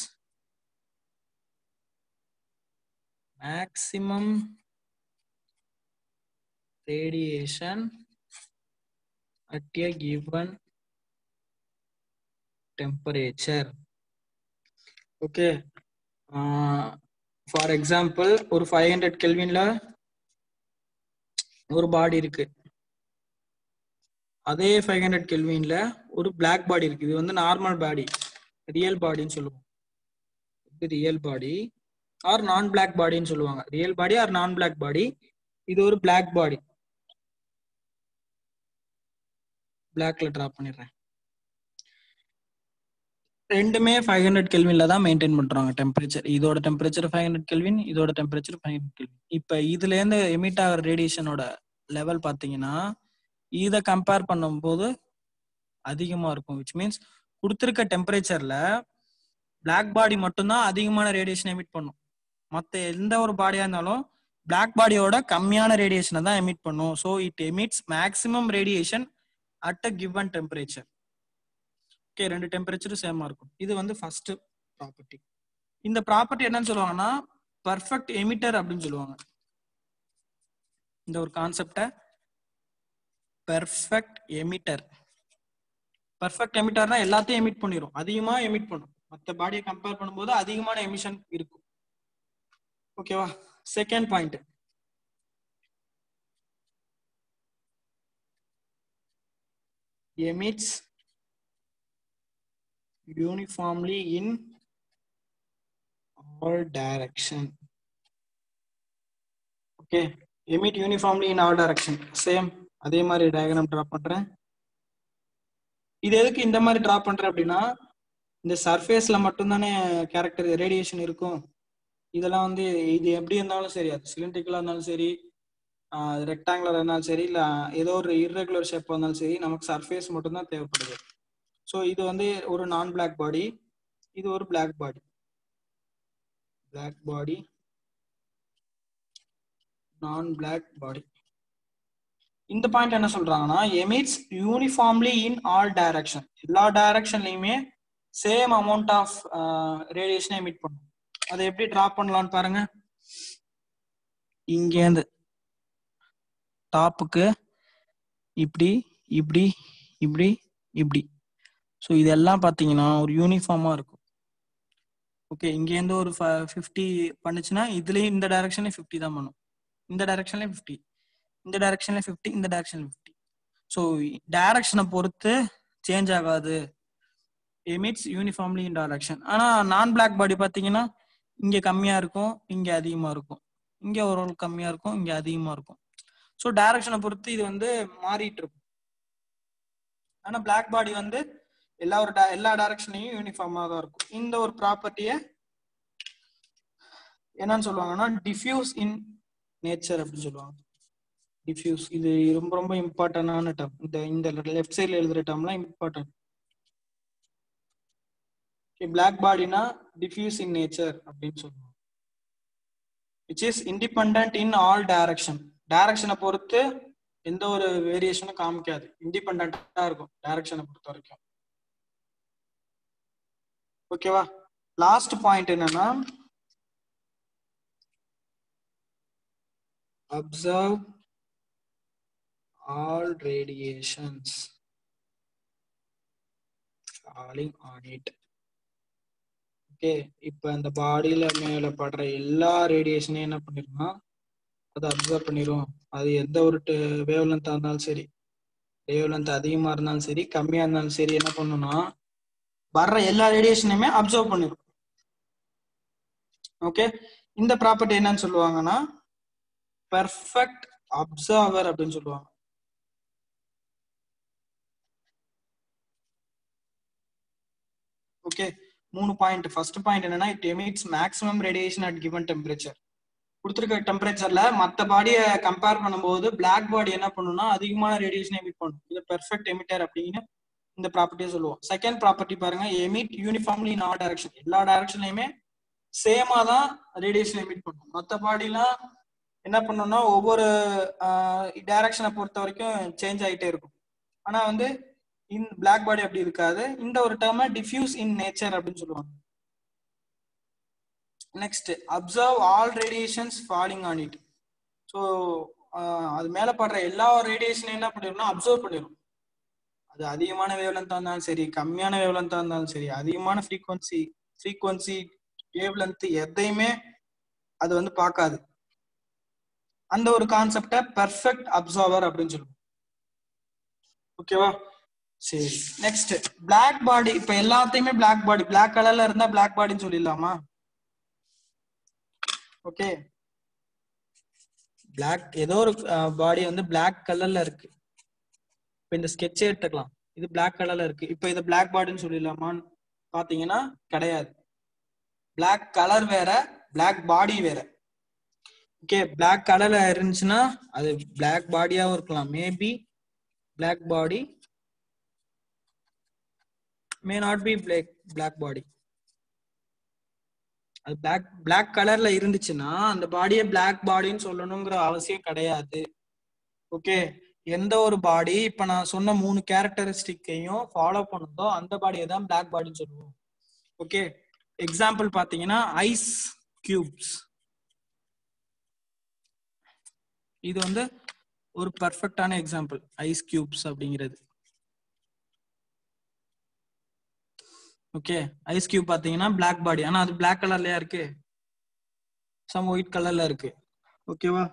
[SPEAKER 1] maximum radiation at a given temperature okay uh, for example ஒரு ஃபைவ் ஹண்ட்ரட் கெல்வின்ல ஒரு பாடி இருக்கு அதே ஃபைவ் ஹண்ட்ரட் கெல்வின்ல ஒரு பிளாக் பாடி இருக்கு இது வந்து நார்மல் பாடி ரியல் பாடின்னு சொல்லுவோம் இது real body or non black பாடின்னு சொல்லுவாங்க real body or non black body இது ஒரு பிளாக் பாடி பிளாக்ல டிரா பண்ணிடுறேன் ரெண்டுமே ஃபைவ் ஹண்ட்ரட் கெல்வின்ல தான் மெயின்டைன் பண்றாங்க டெம்பரேச்சர் இதோட டெம்பரேச்சர் ஃபைவ் ஹண்ட்ரட் கெல்வின் இதோட டெம்பரேச்சர் ஃபைவ் ஹண்ட்ரட் கெல்வின் இப்போ இதுல இருந்து எமிட் ஆகிற ரேடியேஷனோட லெவல் பாத்தீங்கன்னா இதை கம்பேர் பண்ணும்போது அதிகமா இருக்கும் விச் மீன்ஸ் கொடுத்துருக்க டெம்பரேச்சர்ல பிளாக் பாடி மட்டும்தான் அதிகமான ரேடியேஷன் எமிட் பண்ணும் மற்ற எந்த ஒரு பாடியா இருந்தாலும் பிளாக் பாடியோட கம்மியான ரேடியேஷனை தான் எமிட் பண்ணும் so it emits maximum radiation at a given temperature okay ரெண்டு டெம்பரேச்சரும் சேமா இருக்கும் இது வந்து ஃபர்ஸ்ட் ப்ராப்பர்ட்டி இந்த ப்ராப்பர்ட்டி என்னன்னு சொல்லுவாங்கன்னா பர்ஃபெக்ட் எமிட்டர் அப்படின்னு சொல்லுவாங்க இந்த ஒரு கான்செப்டை பெர்ஃபெக்ட் எமிட்டர் பர்ஃபெக்ட் எமிட்டர்னா எல்லாத்தையும் எமிட் பண்ணிரும் அதிகமா எமிட் பண்ணும் மற்ற பாடியை கம்பேர் பண்ணும்போது அதிகமான எமிஷன் இருக்கும் ஓகேவா second point emits uniformly in all direction okay emit uniformly in all direction same அதே மாதிரி டயக்ராம் டிரா பண்றேன் இது எதுக்கு இந்த மாதிரி டிரா பண்றேன் அப்படின்னா இந்த சர்ஃபேஸ்ல மட்டும்தானே கேரக்டர் ரேடியேஷன் இருக்கும் இதெல்லாம் வந்து இது எப்படி இருந்தாலும் சரி அது சிலிண்ட்ரிக்கலா இருந்தாலும் சரி ரெக்டாங்குலர் இருந்தாலும் சரி இல்ல ஏதோ ஒரு இர்ரெகுலர் ஷேப் இருந்தாலும் சரி நமக்கு சர்ஃபேஸ் மட்டும்தான் தேவைப்படுது ஸோ இது வந்து ஒரு நான் பிளாக் பாடி இது ஒரு பிளாக் பாடி பிளாக் பாடி நான் பிளாக் பாடி இந்த பாயிண்ட் என்ன சொல்றாங்கன்னா emits uniformly in all direction எல்லா டைரக்ஷன்லயுமே சேம் அமௌண்ட் ஆஃப் ரேடியேஷனை எமிட் பண்ணும் அதை எப்படி டிரா பண்ணலாம்னு பாருங்க இங்கேருந்து டாப்புக்கு இப்படி இப்படி இப்படி இப்படி ஸோ இதெல்லாம் பார்த்தீங்கன்னா ஒரு யூனிஃபார்மாக இருக்கும் ஓகே இங்கேருந்து ஒரு ஃபிஃப்டி பண்ணுச்சுன்னா இதுலேயும் இந்த டைரக்ஷன்லேயும் ஃபிஃப்டி தான் பண்ணும் இந்த டைரக்ஷன்லேயும் ஃபிஃப்டி இந்த டைரக்ஷன்ல ஃபிஃப்டி இந்த டைரக்ஷன்ல ஃபிஃப்டி ஸோ டைரக்ஷனை பொறுத்து சேஞ்ச் ஆகாது எமிட்ஸ் யூனிஃபார்ம்லி இன் டைரக்ஷன் ஆனால் நான் பிளாக் பாடி பார்த்தீங்கன்னா இங்கே கம்மியாக இருக்கும் இங்கே அதிகமாக இருக்கும் இங்கே ஒரு கம்மியாக இருக்கும் இங்கே அதிகமாக இருக்கும் ஸோ டைரக்ஷனை பொறுத்து இது வந்து மாறிட்டு இருக்கும் ஆனால் பிளாக் பாடி வந்து எல்லா ஒரு எல்லா டைரக்ஷன்லையும் யூனிஃபார்மாக தான் இருக்கும் இந்த ஒரு ப்ராப்பர்ட்டியை என்னன்னு சொல்லுவாங்கன்னா டிஃப்யூஸ் இன் நேச்சர் அப்படின்னு சொல்லுவாங்க டிஃப்யூஸ் இது ரொம்ப ரொம்ப இம்பார்ட்டன்டான டேர்ம் இந்த இந்த லெஃப்ட் சைட்ல எழுதுற டேர்ம்லாம் இம்பார்ட்டன்ட் பிளாக் பாடினா டிஃப்யூஸ் இன் நேச்சர் அப்படின்னு சொல்லுவாங்க which is independent in all direction டைரக்ஷனை பொறுத்து எந்த ஒரு வேரியேஷனும் காமிக்காது இண்டிபெண்டா இருக்கும் டைரக்ஷனை பொறுத்த வரைக்கும் ஓகேவா லாஸ்ட் பாயிண்ட் என்னன்னா observe all radiations falling on it okay இப்ப அந்த பாடியில மேல படுற எல்லா ரேடியேஷனையும் என்ன பண்ணிருமா அதை அப்சர்வ் பண்ணிரும் அது எந்த ஒரு வேவ் லென்த்தா இருந்தாலும் சரி வேவ் லென்த் அதிகமா இருந்தாலும் சரி கம்மியா இருந்தாலும் சரி என்ன பண்ணும்னா வர்ற எல்லா ரேடியேஷனையுமே அப்சர்வ் பண்ணிரும் ஓகே இந்த ப்ராப்பர்ட்டி என்னன்னு சொல்லுவாங்கன்னா பெர்ஃபெக்ட் அப்சர்வர் அப்படின்னு சொல்லுவாங்க ஓகே மூணு பாயிண்ட் ஃபர்ஸ்ட் பாயிண்ட் என்னன்னா it emits maximum radiation at given temperature கொடுத்துருக்க டெம்பரேச்சர்ல மற்ற பாடியை கம்பேர் பண்ணும்போது பிளாக் பாடி என்ன பண்ணும்னா அதிகமான ரேடியேஷன் எமிட் பண்ணும் இது பெர்ஃபெக்ட் எமிட்டர் அப்படின்னு இந்த ப்ராப்பர்ட்டியை சொல்லுவோம் செகண்ட் ப்ராப்பர்ட்டி பாருங்க emit uniformly in all direction எல்லா டைரக்ஷன்லயுமே சேமா தான் ரேடியேஷன் எமிட் பண்ணும் மற்ற பாடிலாம் என்ன பண்ணோம்னா ஒவ்வொரு டைரக்ஷனை பொறுத்த வரைக்கும் சேஞ்ச் ஆகிட்டே இருக்கும் ஆனா வந்து இன் பிளாக் பாடி அப்படி இருக்காது இந்த ஒரு டேர்மை டிஃப்யூஸ் இன் நேச்சர் அப்படின்னு சொல்லுவாங்க next observe all radiations falling on it so அது மேல படுற எல்லா ரேடியேஷனும் என்ன பண்ணிடும்னா அப்சர்வ் பண்ணிடும் அது அதிகமான வேவ்லென்த்தா இருந்தாலும் சரி கம்மியான வேவ்லென்த்தா இருந்தாலும் சரி அதிகமான ஃப்ரீக்வன்சி ஃப்ரீக்வன்சி வேவ்லென்த் எதையுமே அது வந்து பார்க்காது அந்த ஒரு கான்செப்டை பெர்ஃபெக்ட் அப்சர்வர் அப்படின்னு சொல்லுவோம் ஓகேவா சரி நெக்ஸ்ட் பிளாக் பாடி இப்ப எல்லாத்தையுமே பிளாக் பாடி பிளாக் கலர்ல இருந்தா பிளாக் பாடின்னு சொல்லிடலாமா ஓகே பிளாக் ஏதோ ஒரு பாடி வந்து பிளாக் கலர்ல இருக்கு இப்ப இந்த ஸ்கெட்சே எடுத்துக்கலாம் இது பிளாக் கலர்ல இருக்கு இப்ப இது பிளாக் பாடின்னு சொல்லிடலாமான்னு பாத்தீங்கன்னா கிடையாது பிளாக் கலர் வேற பிளாக் பாடி வேற ஓகே பிளாக் கலர்ல இருந்துச்சுன்னா அது பிளாக் பாடியாவும் இருக்கலாம் maybe black body may not be black black body அது பிளாக் பிளாக் கலர்ல இருந்துச்சுன்னா அந்த பாடியை பிளாக் பாடின்னு சொல்லணுங்கிற அவசியம் கிடையாது ஓகே எந்த ஒரு பாடி இப்ப நான் சொன்ன மூணு கேரக்டரிஸ்டிக்கையும் ஃபாலோ பண்ணுதோ அந்த பாடியை தான் பிளாக் பாடின்னு சொல்லுவோம் ஓகே எக்ஸாம்பிள் பாத்தீங்கன்னா ஐஸ் கியூப்ஸ் இது வந்து ஒரு பர்ஃபெக்டான எக்ஸாம்பிள் ஐஸ் கியூப்ஸ் அப்படிங்கிறது ஓகே ஐஸ் கியூப் பாத்தீங்கன்னா பிளாக் பாடி ஆனா அது பிளாக் கலர்லயா இருக்கு சம் ஒயிட் கலர்ல இருக்கு ஓகேவா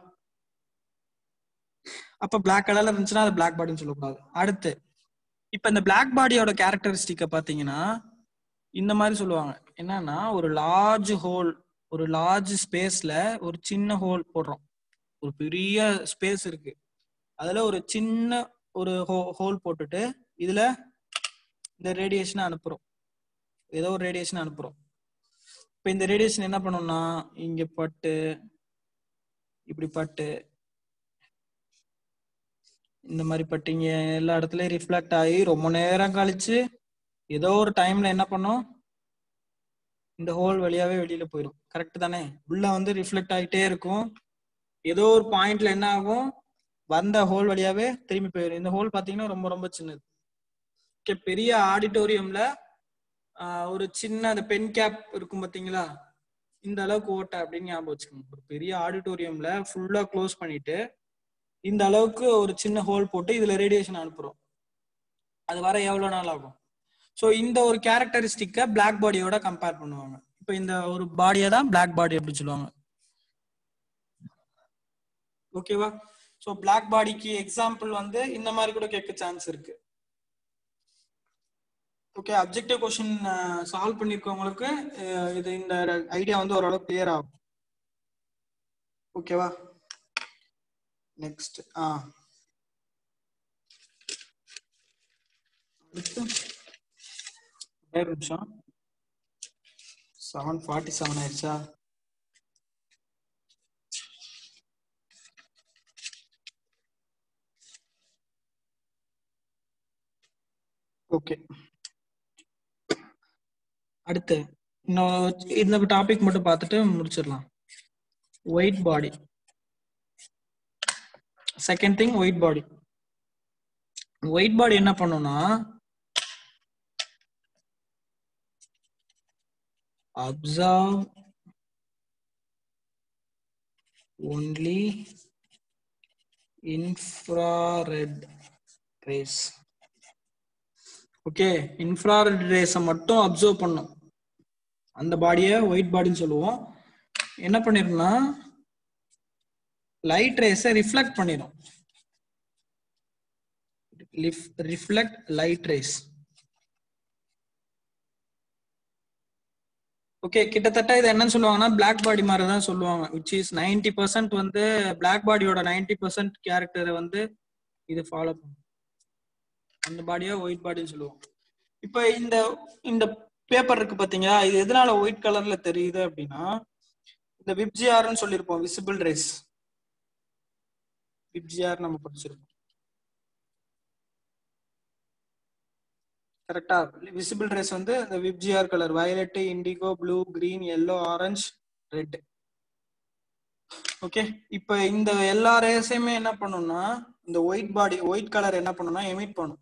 [SPEAKER 1] அப்ப பிளாக் கலர்ல இருந்துச்சுன்னா அது பிளாக் பாடின்னு சொல்லக்கூடாது அடுத்து இப்ப இந்த பிளாக் பாடியோட கேரக்டரிஸ்டிக்க பாத்தீங்கன்னா இந்த மாதிரி சொல்லுவாங்க என்னன்னா ஒரு லார்ஜ் ஹோல் ஒரு லார்ஜ் ஸ்பேஸ்ல ஒரு சின்ன ஹோல் போடுறோம் ஒரு பெரிய ஸ்பேஸ் இருக்கு அதுல ஒரு சின்ன ஒரு ஹோல் போட்டுட்டு இதுல இந்த ரேடியேஷனை அனுப்புறோம் ஏதோ ஒரு ரேடியேஷன் அனுப்புறோம் இப்ப இந்த ரேடியேஷன் என்ன பண்ணும்னா இங்க பட்டு இப்படி பட்டு இந்த மாதிரி பட்டு இங்க எல்லா இடத்துலயும் ரிஃப்ளெக்ட் ஆகி ரொம்ப நேரம் கழிச்சு ஏதோ ஒரு டைம்ல என்ன பண்ணும் இந்த ஹோல் வழியாவே வெளியில போயிடும் கரெக்ட் தானே உள்ள வந்து ரிஃப்ளெக்ட் ஆகிட்டே இருக்கும் ஏதோ ஒரு பாயிண்ட்ல என்ன ஆகும் வந்த ஹோல் வழியாவே திரும்பி போயிடும் இந்த ஹோல் பாத்தீங்கன்னா ரொம்ப ரொம்ப சின்னது ஓகே பெரிய ஆடிட்டோரியம்ல ஒரு சின்ன அந்த பென் கேப் இருக்கும் பாத்தீங்களா இந்த அளவுக்கு ஓட்டை அப்படின்னு ஞாபகம் வச்சுக்கோங்க ஒரு பெரிய ஆடிட்டோரியம்ல ஃபுல்லா க்ளோஸ் பண்ணிட்டு இந்த அளவுக்கு ஒரு சின்ன ஹோல் போட்டு இதுல ரேடியேஷன் அனுப்புறோம் அது வர எவ்வளவு நாள் ஆகும் ஸோ இந்த ஒரு கேரக்டரிஸ்டிக்கை பிளாக் பாடியோட கம்பேர் பண்ணுவாங்க இப்போ இந்த ஒரு பாடியை தான் பிளாக் பாடி அப்படின்னு சொல்லுவாங்க ஓகேவா ஸோ பிளாக் பாடிக்கு எக்ஸாம்பிள் வந்து இந்த மாதிரி கூட கேட்க சான்ஸ் இருக்கு ஓகே அப்ஜெக்டிவ் கொஸ்டின் சால்வ் பண்ணிருக்கவங்களுக்கு இது இந்த ஐடியா வந்து ஓரளவு கிளியர் ஆகும் ஓகேவா நெக்ஸ்ட் ஆ அடுத்து ஒரு நிமிஷம் செவன் ஃபார்ட்டி செவன் ஆயிடுச்சா ஓகே அடுத்து இன்னும் இந்த டாபிக் மட்டும் பார்த்துட்டு முடிச்சிடலாம் white body second thing white body white body என்ன பண்ணும்னா observe only infrared rays okay infrared ரேஸை மட்டும் அப்சர்வ் பண்ணும் அந்த பாடியை ஒயிட் பாடின்னு சொல்லுவோம் என்ன பண்ணிரும்னா லைட் ரேஸை ரிஃப்ளெக்ட் பண்ணிடும் ரிஃப்ளெக்ட் லைட் ரேஸ் ஓகே கிட்டத்தட்ட இது என்னன்னு சொல்லுவாங்கன்னா பிளாக் பாடி மாதிரி தான் சொல்லுவாங்க விச் இஸ் நைன்டி பர்சன்ட் வந்து பிளாக் பாடியோட நைன்டி பர்சன்ட் கேரக்டரை வந்து இது ஃபாலோ பண்ணும் அந்த பாடியா ஒயிட் பாடின்னு சொல்லுவோம் இப்போ இந்த இந்த பேப்பர் இருக்கு பாத்தீங்களா இது எதனால ஒயிட் கலர்ல தெரியுது அப்படின்னா இந்த விப்ஜிஆர்னு சொல்லியிருப்போம் விசிபிள் ரேஸ் விப்ஜிஆர் நம்ம படிச்சிருப்போம் கரெக்டா விசிபிள் ரேஸ் வந்து இந்த VIBGYOR colour violet indigo blue green yellow orange red okay இப்போ இந்த எல்லா ரேஸையுமே என்ன பண்ணும்னா இந்த ஒயிட் பாடி ஒயிட் கலர் என்ன பண்ணும்னா எமிட் பண்ணும்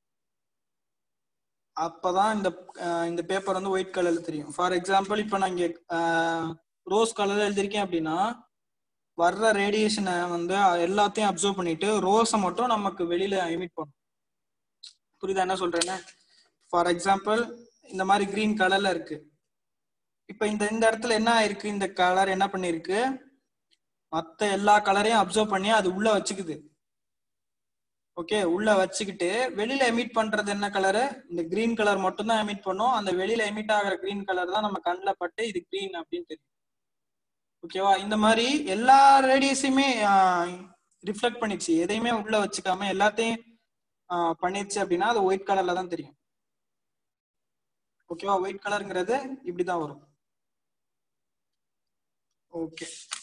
[SPEAKER 1] அப்பதான் இந்த அஹ், இந்த பேப்பர் வந்து ஒயிட் கலர்ல தெரியும் ஃபார் எக்ஸாம்பிள் இப்போ நான் இங்க ரோஸ் கலர்ல எழுதிருக்கேன் அப்படின்னா வர்ற ரேடியேஷனை வந்து எல்லாத்தையும் அப்சர்வ் பண்ணிட்டு ரோஸை மட்டும் நமக்கு வெளியில எமிட் பண்ணும் புரியுதா என்ன சொல்றேன்னு ஃபார் எக்ஸாம்பிள் இந்த மாதிரி கிரீன் கலர்ல இருக்கு இப்ப இந்த இந்த இடத்துல என்ன ஆயிருக்கு இந்த கலர் என்ன பண்ணிருக்கு மத்த எல்லா கலரையும் அப்சர்வ் பண்ணி அது உள்ள வச்சுக்குது ஓகே உள்ள வச்சுக்கிட்டு வெளியில எமிட் பண்றது என்ன கலரு இந்த கிரீன் கலர் மட்டும் தான் எமிட் பண்ணும் அந்த வெளியில எமிட் ஆகிற கிரீன் கலர் தான் நம்ம கண்ணில் பட்டு இது கிரீன் அப்படின்னு தெரியும் ஓகேவா இந்த மாதிரி எல்லா ரேடியஸையுமே ரிஃப்ளெக்ட் பண்ணிச்சு எதையுமே உள்ள வச்சுக்காம எல்லாத்தையும் ஆஹ், பண்ணிருச்சு அப்படின்னா அது ஒயிட் கலர்ல தான் தெரியும் ஓகேவா ஒயிட் கலருங்கிறது இப்படிதான் வரும் ஓகே